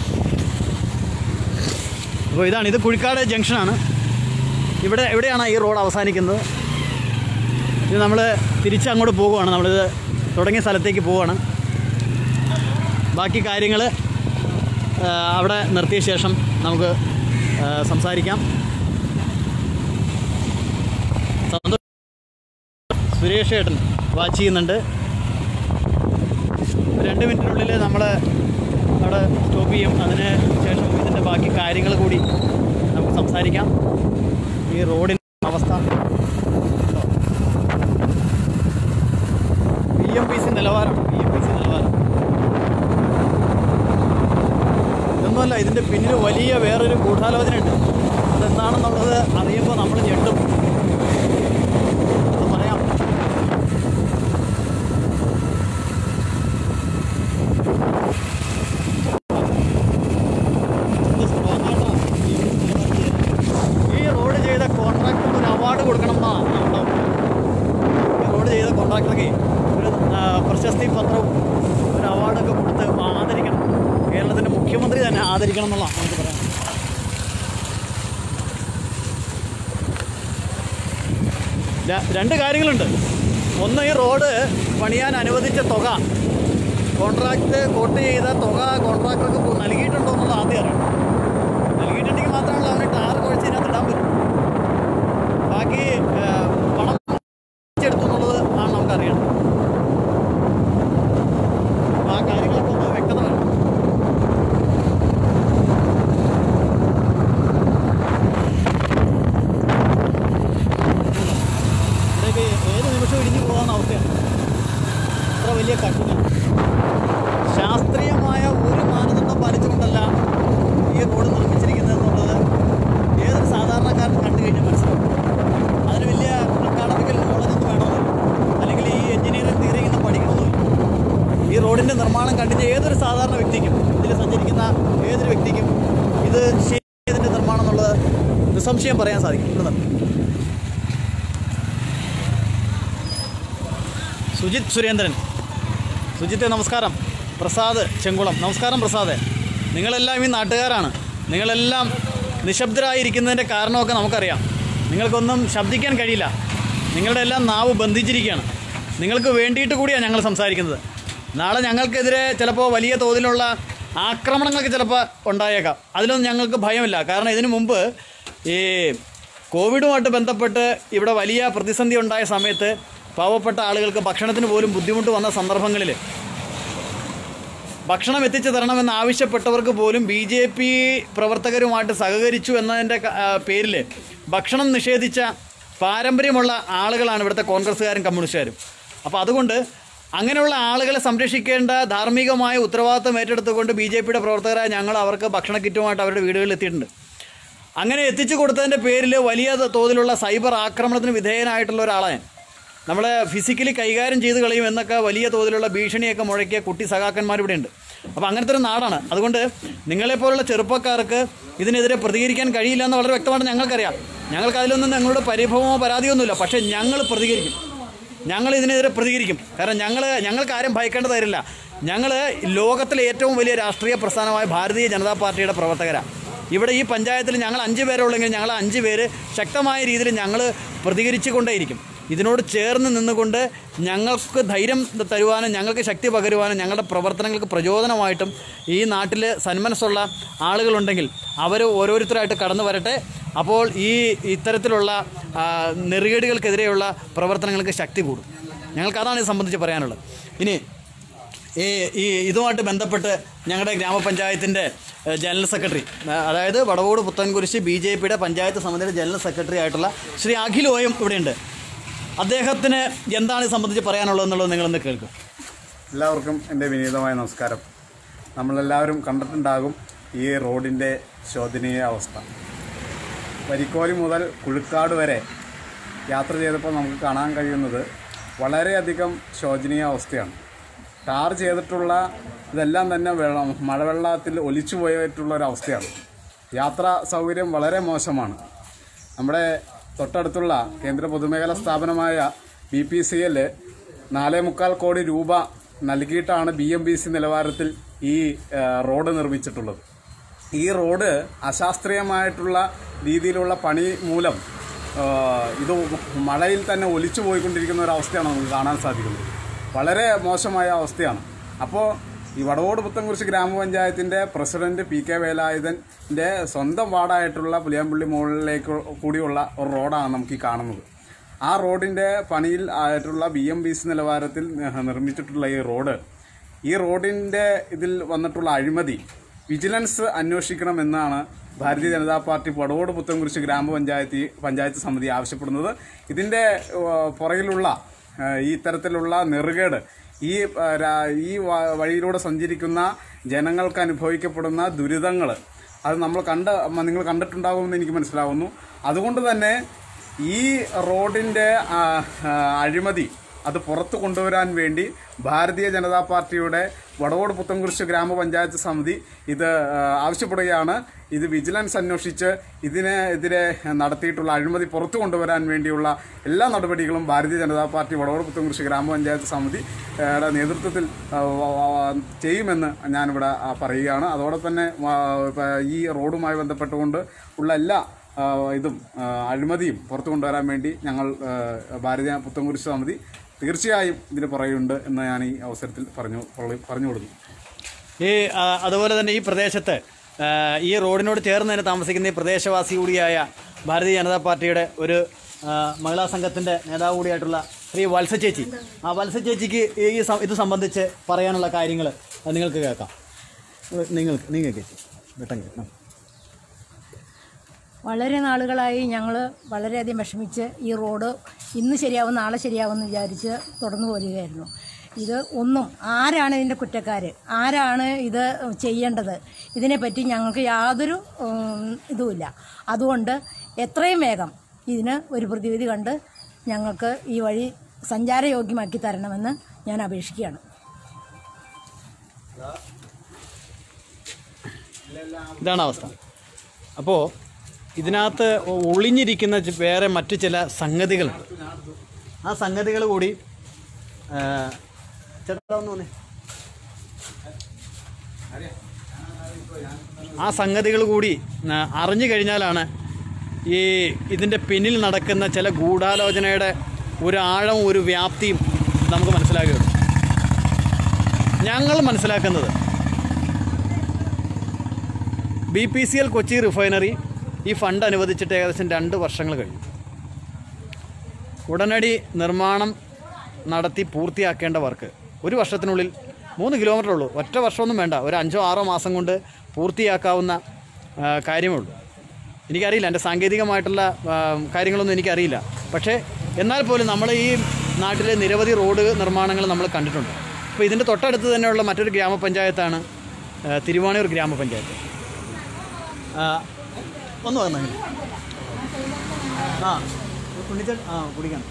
Speaker 1: അപ്പോൾ ഇതാണ് ഇത് കുഴിക്കാട് ജംഗ്ഷനാണ് ഇവിടെ എവിടെയാണ് ഈ റോഡ് അവസാനിക്കുന്നത് ഇത് നമ്മൾ തിരിച്ച് അങ്ങോട്ട് പോവുകയാണ് നമ്മളിത് തുടങ്ങിയ സ്ഥലത്തേക്ക് പോവുകയാണ് ബാക്കി കാര്യങ്ങൾ അവിടെ നിർത്തിയ ശേഷം നമുക്ക് ആ, സംസാരിക്കാം സന്തോഷ് സുരേഷ് ഏട്ടൻ വാച്ച് ചെയ്യുന്നുണ്ട് രണ്ട് മിനിറ്റിനുള്ളിൽ നമ്മൾ അവിടെ സ്റ്റോപ്പ് ചെയ്യും അതിന് ശേഷം ഇതിൻ്റെ ബാക്കി കാര്യങ്ങൾ കൂടി നമുക്ക് സംസാരിക്കാം ഈ റോഡിൻ്റെ അവസ്ഥ ബി എം പി സി നിലവാരം ബി എം പി സി നിലവാരം ഇതൊന്നുമല്ല ഇതിൻ്റെ പിന്നിൽ വലിയ വേറൊരു ഗൂഢാലോചന ഉണ്ട് അതെന്താണെന്നുള്ളത് അറിയുമ്പോൾ നമ്മൾ ഞെട്ടും അത് പറയാം ഇത് strong ആട്ടോ. ഈ റോഡ് ചെയ്ത കോൺട്രാക്ടർക്ക് ഒരു അവാർഡ് കൊടുക്കണം എന്നാണ് നമ്മുടെ ഈ റോഡ് ചെയ്ത കോൺട്രാക്ടർക്ക് ഒരു ആ, പ്രശസ്തി പത്രവും ഒരു അവാർഡൊക്കെ കൊടുത്ത് ആദരിക്കണം കേരളത്തിൻ്റെ മുഖ്യമന്ത്രി തന്നെ ആദരിക്കണം എന്നുള്ള നമുക്ക് പറയാം ര- രണ്ട് കാര്യങ്ങളുണ്ട് ഒന്ന് ഈ റോഡ് പണിയാൻ അനുവദിച്ച തുക കോൺട്രാക്ട് കോട്ട് ചെയ്ത തുക കോൺട്രാക്ടർക്ക് പോ- നൽകിയിട്ടുണ്ടോ എന്നുള്ളത് ആദ്യം അറിയണം നൽകിയിട്ടുണ്ടെങ്കിൽ മാത്രമല്ല അവന് ടാർ കുഴച്ച് ഇതിനകത്ത് ഇടാൻ പറ്റും ബാക്കി ആ, പണം എടുത്തു എന്നുള്ളത് ആണ് നമുക്കറിയണം അപ്പോൾ ആ കാര്യങ്ങളൊക്കെ ഒന്ന് വ്യക്തത വേണം ഇവിടേക്ക് ഏത് നിമിഷവും ഇടിഞ്ഞു പോകാവുന്ന അവസ്ഥയാണ് അത്ര വലിയ കഠിനം ശാസ്ത്രീയമായ ഒരു മാനദണ്ഡം പാലിച്ചുകൊണ്ടല്ല ഈ റോഡ് നിർമ്മിച്ചിരിക്കുന്നത് എന്നുള്ളത് ഏതൊരു സാധാരണക്കാരൻ കണ്ടു കഴിഞ്ഞാൽ മനസ്സിലാവും അതിന് വലിയ അക്കാഡമിക്കൽ നോളജൊന്നും വേണമെന്നില്ല അല്ലെങ്കിൽ ഈ എഞ്ചിനീയറിംഗ് തിയറിയിൽ നിന്ന് പഠിക്കണമെന്നില്ല ഈ റോഡിൻ്റെ നിർമ്മാണം കണ്ടിട്ട് ഏതൊരു സാധാരണ വ്യക്തിക്കും ഇതിൽ സഞ്ചരിക്കുന്ന ഏതൊരു വ്യക്തിക്കും ഇത് ശരി ഇതിൻ്റെ നിർമ്മാണം എന്നുള്ളത് നിസ്സംശയം പറയാൻ സാധിക്കും ഇവിടെ നിർത്തി സുജിത് സുരേന്ദ്രൻ സുജിത്തെ നമസ്കാരം പ്രസാദ് ചെങ്കുളം നമസ്കാരം പ്രസാദ് നിങ്ങളെല്ലാം ഈ നാട്ടുകാരാണ് നിങ്ങളെല്ലാം നിശബ്ദരായിരിക്കുന്നതിൻ്റെ കാരണമൊക്കെ നമുക്കറിയാം നിങ്ങൾക്കൊന്നും ശബ്ദിക്കാൻ കഴിയില്ല നിങ്ങളുടെ എല്ലാം നാവ് ബന്ധിച്ചിരിക്കുകയാണ് നിങ്ങൾക്ക് വേണ്ടിയിട്ട് കൂടിയാണ് ഞങ്ങൾ സംസാരിക്കുന്നത് നാളെ ഞങ്ങൾക്കെതിരെ ചിലപ്പോൾ വലിയ തോതിലുള്ള ആക്രമണങ്ങളൊക്കെ ചിലപ്പോൾ ഉണ്ടായേക്കാം അതിലൊന്നും ഞങ്ങൾക്ക് ഭയമില്ല കാരണം ഇതിനു മുമ്പ് ഈ കോവിഡുമായിട്ട് ബന്ധപ്പെട്ട് ഇവിടെ വലിയ പ്രതിസന്ധി ഉണ്ടായ സമയത്ത് പാവപ്പെട്ട ആളുകൾക്ക് ഭക്ഷണത്തിന് പോലും ബുദ്ധിമുട്ട് വന്ന സന്ദർഭങ്ങളിൽ ഭക്ഷണം എത്തിച്ചു തരണമെന്ന് ആവശ്യപ്പെട്ടവർക്ക് പോലും ബി ജെ പി പ്രവർത്തകരുമായിട്ട് സഹകരിച്ചു എന്നതിൻ്റെ പേരിൽ ഭക്ഷണം നിഷേധിച്ച പാരമ്പര്യമുള്ള ആളുകളാണ് ഇവിടുത്തെ കോൺഗ്രസ്സുകാരും കമ്മ്യൂണിസ്റ്റുകാരും അപ്പോൾ അതുകൊണ്ട് അങ്ങനെയുള്ള ആളുകളെ സംരക്ഷിക്കേണ്ട ധാർമ്മികമായ ഉത്തരവാദിത്വം ഏറ്റെടുത്തുകൊണ്ട് ബി ജെ പിയുടെ പ്രവർത്തകരായ ഞങ്ങൾ അവർക്ക് ഭക്ഷണ കിറ്റുമായിട്ട് അവരുടെ വീടുകളിൽ എത്തിയിട്ടുണ്ട് അങ്ങനെ എത്തിച്ചു കൊടുത്തതിൻ്റെ പേരിൽ വലിയ തോതിലുള്ള സൈബർ ആക്രമണത്തിന് വിധേയനായിട്ടുള്ള ഒരാളാണ് നമ്മളെ ഫിസിക്കലി കൈകാര്യം ചെയ്ത് കളയും എന്നൊക്കെ വലിയ തോതിലുള്ള ഭീഷണിയൊക്കെ മുഴക്കിയ കുട്ടി സഖാക്കന്മാർ ഇവിടെ ഉണ്ട് അപ്പോൾ അങ്ങനത്തെ ഒരു നാടാണ് അതുകൊണ്ട് നിങ്ങളെപ്പോലുള്ള ചെറുപ്പക്കാർക്ക് ഇതിനെതിരെ പ്രതികരിക്കാൻ കഴിയില്ല എന്ന് വളരെ വ്യക്തമായിട്ട് ഞങ്ങൾക്കറിയാം ഞങ്ങൾക്ക് അതിലൊന്നും ഞങ്ങളുടെ പരിഭവമോ പരാതിയൊന്നുമില്ല പക്ഷേ ഞങ്ങൾ പ്രതികരിക്കും ഞങ്ങൾ ഇതിനെതിരെ പ്രതികരിക്കും കാരണം ഞങ്ങൾ ഞങ്ങൾക്ക് ആരും ഭയക്കേണ്ട തരില്ല ഞങ്ങൾ ലോകത്തിലെ ഏറ്റവും വലിയ രാഷ്ട്രീയ പ്രസ്ഥാനമായ ഭാരതീയ ജനതാ പാർട്ടിയുടെ പ്രവർത്തകരാണ് ഇവിടെ ഈ പഞ്ചായത്തിൽ ഞങ്ങൾ അഞ്ച് പേരുള്ളെങ്കിൽ ഞങ്ങൾ അഞ്ച് പേര് ശക്തമായ രീതിയിൽ ഞങ്ങൾ പ്രതികരിച്ചു കൊണ്ടേയിരിക്കും ഇതിനോട് ചേർന്ന് നിന്നുകൊണ്ട് ഞങ്ങൾക്ക് ധൈര്യം തരുവാനും ഞങ്ങൾക്ക് ശക്തി പകരുവാനും ഞങ്ങളുടെ പ്രവർത്തനങ്ങൾക്ക് പ്രചോദനമായിട്ടും ഈ നാട്ടിൽ സന്മനസ്സുള്ള ആളുകളുണ്ടെങ്കിൽ അവർ ഓരോരുത്തരായിട്ട് കടന്നു വരട്ടെ അപ്പോൾ ഈ ഇത്തരത്തിലുള്ള ആ, നെറുകേടുകൾക്കെതിരെയുള്ള പ്രവർത്തനങ്ങൾക്ക് ശക്തി കൂടും ഞങ്ങൾക്ക് അതാണ് ഇത് സംബന്ധിച്ച് പറയാനുള്ളത് ഇനി ഈ ഈ ഇതുമായിട്ട് ബന്ധപ്പെട്ട് ഞങ്ങളുടെ ഗ്രാമപഞ്ചായത്തിൻ്റെ ഏഹ്, ജനറൽ സെക്രട്ടറി ആ, അതായത് വടവോട് പുത്തൻകുരിശ് ബി ജെ പിയുടെ പഞ്ചായത്ത് സമിതിയുടെ ജനറൽ സെക്രട്ടറി ആയിട്ടുള്ള ശ്രീ അഖിൽ ഓയം ഇവിടെയുണ്ട് അദ്ദേഹത്തിന് എന്താണ് ഇത് സംബന്ധിച്ച് പറയാനുള്ളത് എന്നുള്ളത് നിങ്ങളൊന്ന് കേൾക്കും
Speaker 3: എല്ലാവർക്കും എൻ്റെ വിനീതമായ നമസ്കാരം നമ്മളെല്ലാവരും കണ്ടിട്ടുണ്ടാകും ഈ റോഡിൻ്റെ ശോചനീയ അവസ്ഥ വരിക്കോലി മുതൽ കുഴുക്കാട് വരെ യാത്ര ചെയ്തപ്പോൾ നമുക്ക് കാണാൻ കഴിയുന്നത് വളരെയധികം ശോചനീയ അവസ്ഥയാണ് ടാർ ചെയ്തിട്ടുള്ള ഇതെല്ലാം തന്നെ വെള്ളം മഴവെള്ളത്തിൽ ഒലിച്ചു പോയിട്ടുള്ള ഒരു അവസ്ഥയാണ് യാത്രാ സൗകര്യം വളരെ മോശമാണ് നമ്മുടെ തൊട്ടടുത്തുള്ള കേന്ദ്ര പൊതുമേഖലാ സ്ഥാപനമായ ബി പി സി എൽ നാലേ മുക്കാൽ കോടി രൂപ നൽകിയിട്ടാണ് ബി എം ബി സി നിലവാരത്തിൽ ഈ ആ, റോഡ് നിർമ്മിച്ചിട്ടുള്ളത് ഈ റോഡ് അശാസ്ത്രീയമായിട്ടുള്ള രീതിയിലുള്ള പണി മൂലം ആ, ഇത് മഴയിൽ തന്നെ ഒലിച്ചു പോയിക്കൊണ്ടിരിക്കുന്ന ഒരു അവസ്ഥയാണ് നമുക്ക് കാണാൻ സാധിക്കുന്നത് വളരെ മോശമായ അവസ്ഥയാണ് അപ്പോൾ ഈ വടവോട് പുത്തൻകുറിശി ഗ്രാമപഞ്ചായത്തിൻ്റെ പ്രസിഡന്റ് പി കെ വേലായുധൻ്റെ സ്വന്തം വാർഡായിട്ടുള്ള പുലിയാമ്പള്ളി മുകളിലേക്ക് കൂടിയുള്ള ഒരു റോഡാണ് നമുക്ക് ഈ കാണുന്നത് ആ റോഡിൻ്റെ പണിയിൽ ആയിട്ടുള്ള ബി എം ബി സി നിലവാരത്തിൽ നിർമ്മിച്ചിട്ടുള്ള ഈ റോഡ് ഈ റോഡിൻ്റെ ഇതിൽ വന്നിട്ടുള്ള അഴിമതി വിജിലൻസ് അന്വേഷിക്കണമെന്നാണ് ഭാരതീയ ജനതാ പാർട്ടി വടവോട് പുത്തൻകുരിശ് ഗ്രാമപഞ്ചായത്ത് പഞ്ചായത്ത് സമിതി ആവശ്യപ്പെടുന്നത് ഇതിൻ്റെ ഏഹ്, പുറകിലുള്ള ഏഹ്, ഈ ഇത്തരത്തിലുള്ള നെറുകേട് ഈ ഏഹ്, രാ- ഈ വ- വഴിയിലൂടെ സഞ്ചരിക്കുന്ന ജനങ്ങൾക്ക് അനുഭവിക്കപ്പെടുന്ന ദുരിതങ്ങൾ അത് നമ്മൾ കണ്ട നിങ്ങൾ കണ്ടിട്ടുണ്ടാകുമെന്ന് എനിക്ക് മനസ്സിലാവുന്നു അതുകൊണ്ട് തന്നെ ഈ റോഡിൻ്റെ ആ, ആ, അഴിമതി അത് പുറത്തു കൊണ്ടുവരാൻ വേണ്ടി ഭാരതീയ ജനതാ പാർട്ടിയുടെ വടവോട് പുത്തൻകുരിശ് ഗ്രാമപഞ്ചായത്ത് സമിതി ഇത് ആ, ആവശ്യപ്പെടുകയാണ് ഇത് വിജിലൻസ് അന്വേഷിച്ച് ഇതിനെതിരെ നടത്തിയിട്ടുള്ള അഴിമതി പുറത്തു കൊണ്ടുവരാൻ വേണ്ടിയുള്ള എല്ലാ നടപടികളും ഭാരതീയ ജനതാ പാർട്ടി വടവോട് പുത്തൻകുരിശ് ഗ്രാമപഞ്ചായത്ത് സമിതി ആ, യുടെ നേതൃത്വത്തിൽ ആ, വ- വ- ചെയ്യുമെന്ന് ഞാനിവിടെ ആ, പറയുകയാണ് അതോടൊപ്പം തന്നെ ആ, ഇപ്പ ഈ റോഡുമായി ബന്ധപ്പെട്ടുകൊണ്ട് ഉള്ള എല്ലാ ആ, ഇതും ആ, അഴിമതിയും പുറത്തു കൊണ്ടുവരാൻ വേണ്ടി ഞങ്ങൾ ആ, ഭാരതീയ പുത്തൻകുരിശ് സമിതി തീർച്ചയായും ഇതിന് പറയുന്നുണ്ട് എന്ന് ഞാൻ ഈ അവസരത്തിൽ പറഞ്ഞു പറഞ്ഞു കൊടുക്കുന്നു
Speaker 1: ഈ ആ, അതുപോലെ തന്നെ ഈ പ്രദേശത്ത് ആ, ഈ റോഡിനോട് ചേർന്ന് തന്നെ താമസിക്കുന്ന ഈ പ്രദേശവാസി കൂടിയായ ഭാരതീയ ജനതാ പാർട്ടിയുടെ ഒരു ആ, മഹിളാ സംഘത്തിൻ്റെ നേതാവ് കൂടിയായിട്ടുള്ള ശ്രീ വത്സ ചേച്ചി ആ വത്സ ചേച്ചിക്ക് ഈ സം- ഇത് സംബന്ധിച്ച് പറയാനുള്ള കാര്യങ്ങൾ നിങ്ങൾക്ക് കേൾക്കാം നിങ്ങൾക്ക് നിങ്ങൾക്ക് ചേച്ചി പെട്ടെന്ന് കേൾക്കാം
Speaker 4: വളരെ നാളുകളായി ഞങ്ങൾ വളരെയധികം വിഷമിച്ച് ഈ റോഡ് ഇന്ന് ശരിയാവും നാളെ ശരിയാവും എന്ന് വിചാരിച്ച് തുടർന്നു വരികയായിരുന്നു ഇത് ഒന്നും ആരാണ് ഇതിൻ്റെ കുറ്റക്കാർ ആരാണ് ഇത് ചെയ്യേണ്ടത് ഇതിനെപ്പറ്റി ഞങ്ങൾക്ക് യാതൊരു ഉം, ഇതുമില്ല അതുകൊണ്ട് എത്രയും വേഗം ഇതിന് ഒരു പ്രതിവിധി കണ്ട് ഞങ്ങൾക്ക് ഈ വഴി സഞ്ചാരയോഗ്യമാക്കി തരണമെന്ന് ഞാൻ അപേക്ഷിക്കുകയാണ്
Speaker 1: ഇതാണ് അവസ്ഥ അപ്പോൾ ഇതിനകത്ത് ഒളിഞ്ഞിരിക്കുന്ന ചി- വേറെ മറ്റു ചില സംഗതികളുണ്ട് ആ സംഗതികൾ കൂടി ആ, ചേട്ടാ ഒന്ന് വന്നേ ആ സംഗതികൾ കൂടി ആ, അറിഞ്ഞു കഴിഞ്ഞാലാണ് ഈ ഇതിൻ്റെ പിന്നിൽ നടക്കുന്ന ചില ഗൂഢാലോചനയുടെ ഒരു ആഴം ഒരു വ്യാപ്തിയും നമുക്ക് മനസ്സിലാകുകയുള്ളൂ ഞങ്ങൾ മനസ്സിലാക്കുന്നത് B P C L Kochi refinery ഈ ഫണ്ട് അനുവദിച്ചിട്ട് ഏകദേശം രണ്ട് വർഷങ്ങൾ കഴിഞ്ഞു ഉടനടി നിർമ്മാണം നടത്തി പൂർത്തിയാക്കേണ്ട വർക്ക് ഒരു വർഷത്തിനുള്ളിൽ മൂന്ന് കിലോമീറ്റർ ഉള്ളൂ ഒറ്റ വർഷമൊന്നും വേണ്ട ഒരു അഞ്ചോ ആറോ മാസം കൊണ്ട് പൂർത്തിയാക്കാവുന്ന ആ, കാര്യമേ ഉള്ളൂ എനിക്കറിയില്ല എൻ്റെ സാങ്കേതികമായിട്ടുള്ള ആ, കാര്യങ്ങളൊന്നും എനിക്കറിയില്ല പക്ഷേ എന്നാൽ പോലും നമ്മൾ ഈ നാട്ടിലെ നിരവധി റോഡ് നിർമ്മാണങ്ങൾ നമ്മൾ കണ്ടിട്ടുണ്ട് അപ്പോൾ ഇതിൻ്റെ തൊട്ടടുത്ത് തന്നെയുള്ള മറ്റൊരു ഗ്രാമപഞ്ചായത്താണ് ആ, തിരുവാണിയൂർ ഗ്രാമപഞ്ചായത്ത് ആ, ഒന്ന് വന്നേ ആ കുണിച്ച ആ കുടിക്കണം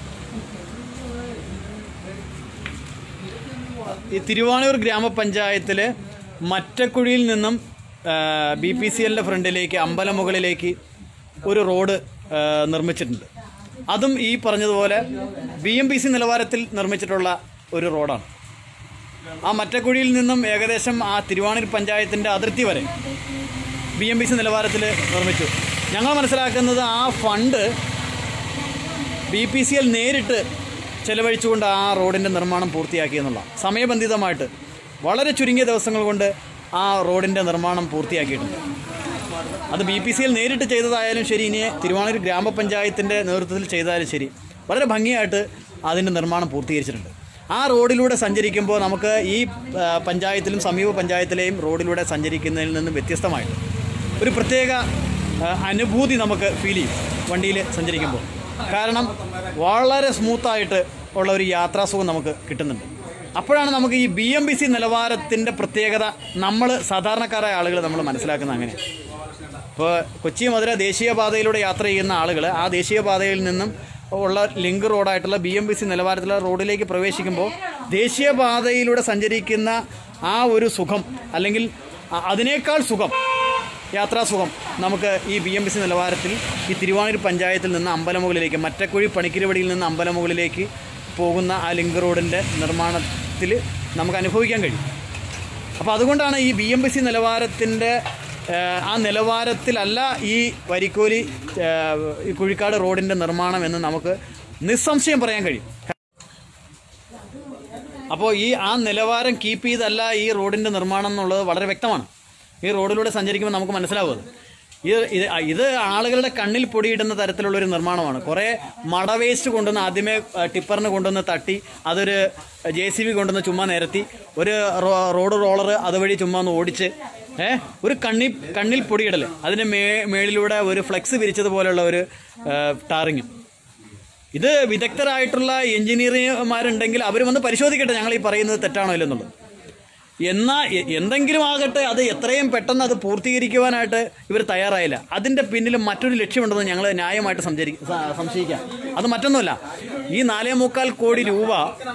Speaker 1: ഈ തിരുവാണൂർ ഗ്രാമപഞ്ചായത്തിൽ മറ്റക്കുഴിയിൽ നിന്നും ബി പി സി എല്ലിൻ്റെ ഫ്രണ്ടിലേക്ക് അമ്പലമുകളിലേക്ക് ഒരു റോഡ് ആ, നിർമ്മിച്ചിട്ടുണ്ട് അതും ഈ പറഞ്ഞതുപോലെ ബി എം ബി സി നിലവാരത്തിൽ നിർമ്മിച്ചിട്ടുള്ള ഒരു റോഡാണ് ആ മറ്റക്കുഴിയിൽ നിന്നും ഏകദേശം ആ തിരുവാണൂർ പഞ്ചായത്തിൻ്റെ അതിർത്തി വരെ ബി എം ബി സി നിലവാരത്തിൽ നിർമ്മിച്ചു ഞങ്ങൾ മനസ്സിലാക്കുന്നത് ആ fund B P C L നേരിട്ട് ചെലവഴിച്ചുകൊണ്ട് ആ റോഡിൻ്റെ നിർമ്മാണം പൂർത്തിയാക്കിയെന്നുള്ള സമയബന്ധിതമായിട്ട് വളരെ ചുരുങ്ങിയ ദിവസങ്ങൾ കൊണ്ട് ആ റോഡിൻ്റെ നിർമ്മാണം പൂർത്തിയാക്കിയിട്ടുണ്ട് അത് ബി പി സി എൽ നേരിട്ട് ചെയ്തതായാലും ശരി ഇനി തിരുവാണൂർ ഗ്രാമപഞ്ചായത്തിൻ്റെ നേതൃത്വത്തിൽ ചെയ്താലും ശരി വളരെ ഭംഗിയായിട്ട് അതിൻ്റെ നിർമ്മാണം പൂർത്തീകരിച്ചിട്ടുണ്ട് ആ റോഡിലൂടെ സഞ്ചരിക്കുമ്പോൾ നമുക്ക് ഈ ആ, പഞ്ചായത്തിലും സമീപ പഞ്ചായത്തിലെയും റോഡിലൂടെ സഞ്ചരിക്കുന്നതിൽ നിന്ന് വ്യത്യസ്തമായിട്ട് ഒരു പ്രത്യേക ആ, അനുഭൂതി നമുക്ക് ഫീൽ ചെയ്യും വണ്ടിയിൽ സഞ്ചരിക്കുമ്പോൾ കാരണം വളരെ സ്മൂത്തായിട്ട് ഉള്ള ഒരു യാത്രാസുഖം നമുക്ക് കിട്ടുന്നുണ്ട് അപ്പോഴാണ് നമുക്ക് ഈ ബി എം ബി സി നിലവാരത്തിൻ്റെ പ്രത്യേകത നമ്മൾ സാധാരണക്കാരായ ആളുകൾ നമ്മൾ മനസ്സിലാക്കുന്നത് അങ്ങനെ ഇപ്പോൾ കൊച്ചി മധുര ദേശീയപാതയിലൂടെ യാത്ര ചെയ്യുന്ന ആളുകൾ ആ ദേശീയപാതയിൽ നിന്നും ഉള്ള ലിങ്ക് റോഡായിട്ടുള്ള ബി എം ബി സി നിലവാരത്തിലുള്ള റോഡിലേക്ക് പ്രവേശിക്കുമ്പോൾ ദേശീയപാതയിലൂടെ സഞ്ചരിക്കുന്ന ആ ഒരു സുഖം അല്ലെങ്കിൽ അ- അതിനേക്കാൾ സുഖം യാത്രാസുഖം നമുക്ക് ഈ ബി എം ബി സി നിലവാരത്തിൽ ഈ തിരുവാണൂർ പഞ്ചായത്തിൽ നിന്ന് അമ്പലമുകളിലേക്ക് മറ്റക്കുഴി പണിക്കിരുവടിയിൽ നിന്ന് അമ്പലമുകളിലേക്ക് പോകുന്ന ആ ലിങ്ക് റോഡിൻ്റെ നിർമ്മാണത്തിൽ നമുക്ക് അനുഭവിക്കാൻ കഴിയും അപ്പോൾ അതുകൊണ്ടാണ് ഈ ബി എം ബി സി നിലവാരത്തിൻ്റെ ആ നിലവാരത്തിലല്ല ഈ വരിക്കോലി ആ, ഈ കുഴിക്കാട് റോഡിൻ്റെ നിർമ്മാണം എന്ന് നമുക്ക് നിസ്സംശയം പറയാൻ കഴിയും അപ്പോൾ ഈ ആ നിലവാരം കീപ്പ് ചെയ്തല്ല ഈ റോഡിൻ്റെ നിർമ്മാണം എന്നുള്ളത് വളരെ വ്യക്തമാണ് ഈ റോഡിലൂടെ സഞ്ചരിക്കുമ്പോൾ നമുക്ക് മനസ്സിലാവും അത് ഇത് ഇത് ഇത് ആളുകളുടെ കണ്ണിൽ പൊടിയിടുന്ന തരത്തിലുള്ള ഒരു നിർമ്മാണമാണ് കുറേ മട വേസ്റ്റ് കൊണ്ടുവന്ന് ആദ്യമേ ആ, ടിപ്പറിന് കൊണ്ടുവന്ന് തട്ടി അതൊരു ജെ സി ബി കൊണ്ടുവന്ന് ചുമ്മാ നിരത്തി ഒരു റോ- റോഡ് റോളർ അതുവഴി ചുമ്മാ ഒന്ന് ഓടിച്ച് ഏ ഒരു കണ്ണി കണ്ണിൽ പൊടിയിടൽ അതിന് മേ മേളിലൂടെ ഒരു ഫ്ലെക്സ് വിരിച്ചതുപോലുള്ള ഒരു ടാറിങ് ഇത് വിദഗ്ധരായിട്ടുള്ള എഞ്ചിനീയർമാരുണ്ടെങ്കിൽ അവർ വന്ന് പരിശോധിക്കട്ടെ ഞങ്ങൾ ഈ പറയുന്നത് തെറ്റാണോ ഇല്ലെന്നുള്ളത് എന്നാ എ- എന്തെങ്കിലും ആകട്ടെ അത് എത്രയും പെട്ടെന്ന് അത് പൂർത്തീകരിക്കുവാനായിട്ട് ഇവർ തയ്യാറായില്ല അതിൻ്റെ പിന്നിൽ മറ്റൊരു ലക്ഷ്യമുണ്ടെന്ന് ഞങ്ങൾ ന്യായമായിട്ട് സംചരി സ- സംശയിക്കാം അത് മറ്റൊന്നുമല്ല ഈ നാലേ മുക്കാൽ കോടി രൂപ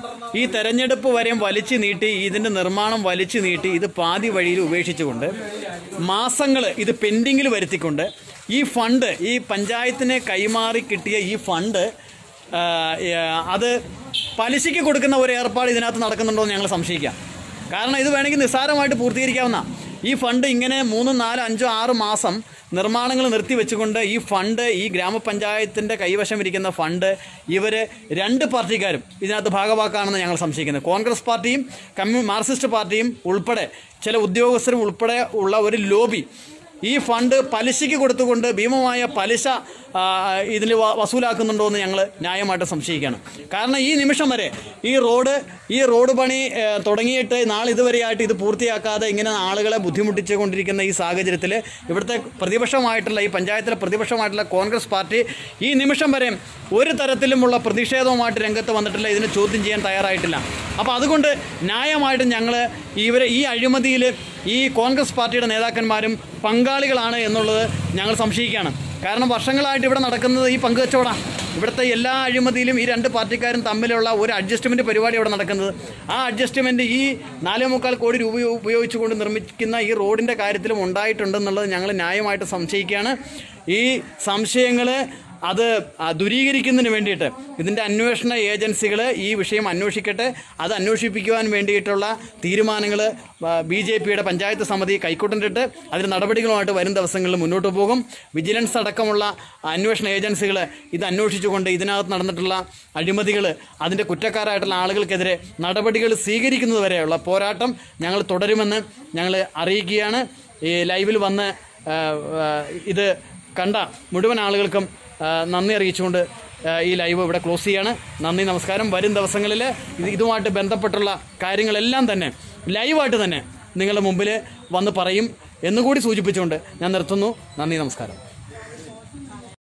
Speaker 1: ഈ തെരഞ്ഞെടുപ്പ് വരെയും വലിച്ചു നീട്ടി ഇതിൻ്റെ നിർമ്മാണം വലിച്ചു നീട്ടി ഇത് പാതി വഴിയിൽ ഉപേക്ഷിച്ചുകൊണ്ട് മാസങ്ങൾ ഇത് പെൻഡിങ്ങിൽ വരുത്തിക്കൊണ്ട് ഈ ഫണ്ട് ഈ പഞ്ചായത്തിനെ കൈമാറി കിട്ടിയ ഈ ഫണ്ട് ആ, ഏ, അത് പലിശയ്ക്ക് കൊടുക്കുന്ന ഒരു ഏർപ്പാട് ഇതിനകത്ത് നടക്കുന്നുണ്ടോ എന്ന് ഞങ്ങൾ സംശയിക്കാം കാരണം ഇത് വേണമെങ്കിൽ നിസ്സാരമായിട്ട് പൂർത്തീകരിക്കാവുന്ന ഈ ഫണ്ട് ഇങ്ങനെ മൂന്ന് നാല് അഞ്ചോ ആറ് മാസം നിർമ്മാണങ്ങൾ നിർത്തിവെച്ചുകൊണ്ട് ഈ ഫണ്ട് ഈ ഗ്രാമപഞ്ചായത്തിൻ്റെ കൈവശം ഇരിക്കുന്ന ഫണ്ട് ഇവർ രണ്ട് പാർട്ടിക്കാരും ഇതിനകത്ത് ഭാഗവാക്കാണെന്ന് ഞങ്ങൾ സംശയിക്കുന്നത് കോൺഗ്രസ് പാർട്ടിയും കമ്മ്യൂ മാർക്സിസ്റ്റ് പാർട്ടിയും ഉൾപ്പെടെ ചില ഉദ്യോഗസ്ഥരും ഉൾപ്പെടെ ഉള്ള ഒരു ലോബി ഈ ഫണ്ട് പലിശയ്ക്ക് കൊടുത്തുകൊണ്ട് ഭീമമായ പലിശ ആ, ഇതിൽ വ- വസൂലാക്കുന്നുണ്ടോ എന്ന് ഞങ്ങൾ ന്യായമായിട്ട് സംശയിക്കുകയാണ് കാരണം ഈ നിമിഷം വരെ ഈ റോഡ് ഈ റോഡ് പണി ഏ, തുടങ്ങിയിട്ട് നാളെ ഇതുവരെയായിട്ട് ഇത് പൂർത്തിയാക്കാതെ ഇങ്ങനെ ആളുകളെ ബുദ്ധിമുട്ടിച്ചു കൊണ്ടിരിക്കുന്ന ഈ സാഹചര്യത്തിൽ ഇവിടുത്തെ പ്രതിപക്ഷമായിട്ടുള്ള ഈ പഞ്ചായത്തിലെ പ്രതിപക്ഷമായിട്ടുള്ള കോൺഗ്രസ് പാർട്ടി ഈ നിമിഷം വരെ ഒരു തരത്തിലുമുള്ള പ്രതിഷേധവുമായിട്ട് രംഗത്ത് വന്നിട്ടില്ല ഇതിനെ ചോദ്യം ചെയ്യാൻ തയ്യാറായിട്ടില്ല അപ്പോൾ അതുകൊണ്ട് ന്യായമായിട്ടും ഞങ്ങൾ ഇവരെ ഈ അഴിമതിയിൽ ഈ കോൺഗ്രസ് പാർട്ടിയുടെ നേതാക്കന്മാരും പങ്കാളികളാണ് എന്നുള്ളത് ഞങ്ങൾ സംശയിക്കുകയാണ് കാരണം വർഷങ്ങളായിട്ട് ഇവിടെ നടക്കുന്നത് ഈ പങ്കുവെച്ചോടാണ് ഇവിടുത്തെ എല്ലാ അഴിമതിയിലും ഈ രണ്ട് പാർട്ടിക്കാരും തമ്മിലുള്ള ഒരു അഡ്ജസ്റ്റ്മെൻറ്റ് പരിപാടി ഇവിടെ നടക്കുന്നത് ആ അഡ്ജസ്റ്റ്മെൻറ്റ് ഈ നാലേ മുക്കാൽ കോടി രൂപ ഉപയോഗിച്ചുകൊണ്ട് നിർമ്മിക്കുന്ന ഈ റോഡിൻ്റെ കാര്യത്തിലും ഉണ്ടായിട്ടുണ്ടെന്നുള്ളത് ഞങ്ങൾ ന്യായമായിട്ട് സംശയിക്കുകയാണ് ഈ സംശയങ്ങൾ അത് ആ, ദൂരീകരിക്കുന്നതിന് വേണ്ടിയിട്ട് ഇതിൻ്റെ അന്വേഷണ ഏജൻസികൾ ഈ വിഷയം അന്വേഷിക്കട്ടെ അത് അന്വേഷിപ്പിക്കുവാൻ വേണ്ടിയിട്ടുള്ള തീരുമാനങ്ങൾ ബി ജെ പിയുടെ പഞ്ചായത്ത് സമിതി കൈക്കൊണ്ടിട്ട് അതിന് നടപടികളുമായിട്ട് വരും ദിവസങ്ങളിൽ മുന്നോട്ട് പോകും വിജിലൻസ് അടക്കമുള്ള അന്വേഷണ ഏജൻസികൾ ഇത് അന്വേഷിച്ചുകൊണ്ട് ഇതിനകത്ത് നടന്നിട്ടുള്ള അഴിമതികൾ അതിൻ്റെ കുറ്റക്കാരായിട്ടുള്ള ആളുകൾക്കെതിരെ നടപടികൾ സ്വീകരിക്കുന്നത് വരെയുള്ള പോരാട്ടം ഞങ്ങൾ തുടരുമെന്ന് ഞങ്ങൾ അറിയിക്കുകയാണ് ഈ ലൈവിൽ വന്ന് ആ, ആ, ഇത് കണ്ട മുഴുവൻ ആളുകൾക്കും ആ, നന്ദി അറിയിച്ചുകൊണ്ട് ആ, ഈ ലൈവ് ഇവിടെ ക്ലോസ് ചെയ്യാണ് നന്ദി നമസ്കാരം വരും ദിവസങ്ങളിൽ ഇത് ഇതുമായിട്ട് ബന്ധപ്പെട്ടുള്ള കാര്യങ്ങളെല്ലാം തന്നെ ലൈവായിട്ട് തന്നെ നിങ്ങളുടെ മുമ്പിൽ വന്ന് പറയും എന്നുകൂടി സൂചിപ്പിച്ചുകൊണ്ട് ഞാൻ നിർത്തുന്നു നന്ദി നമസ്കാരം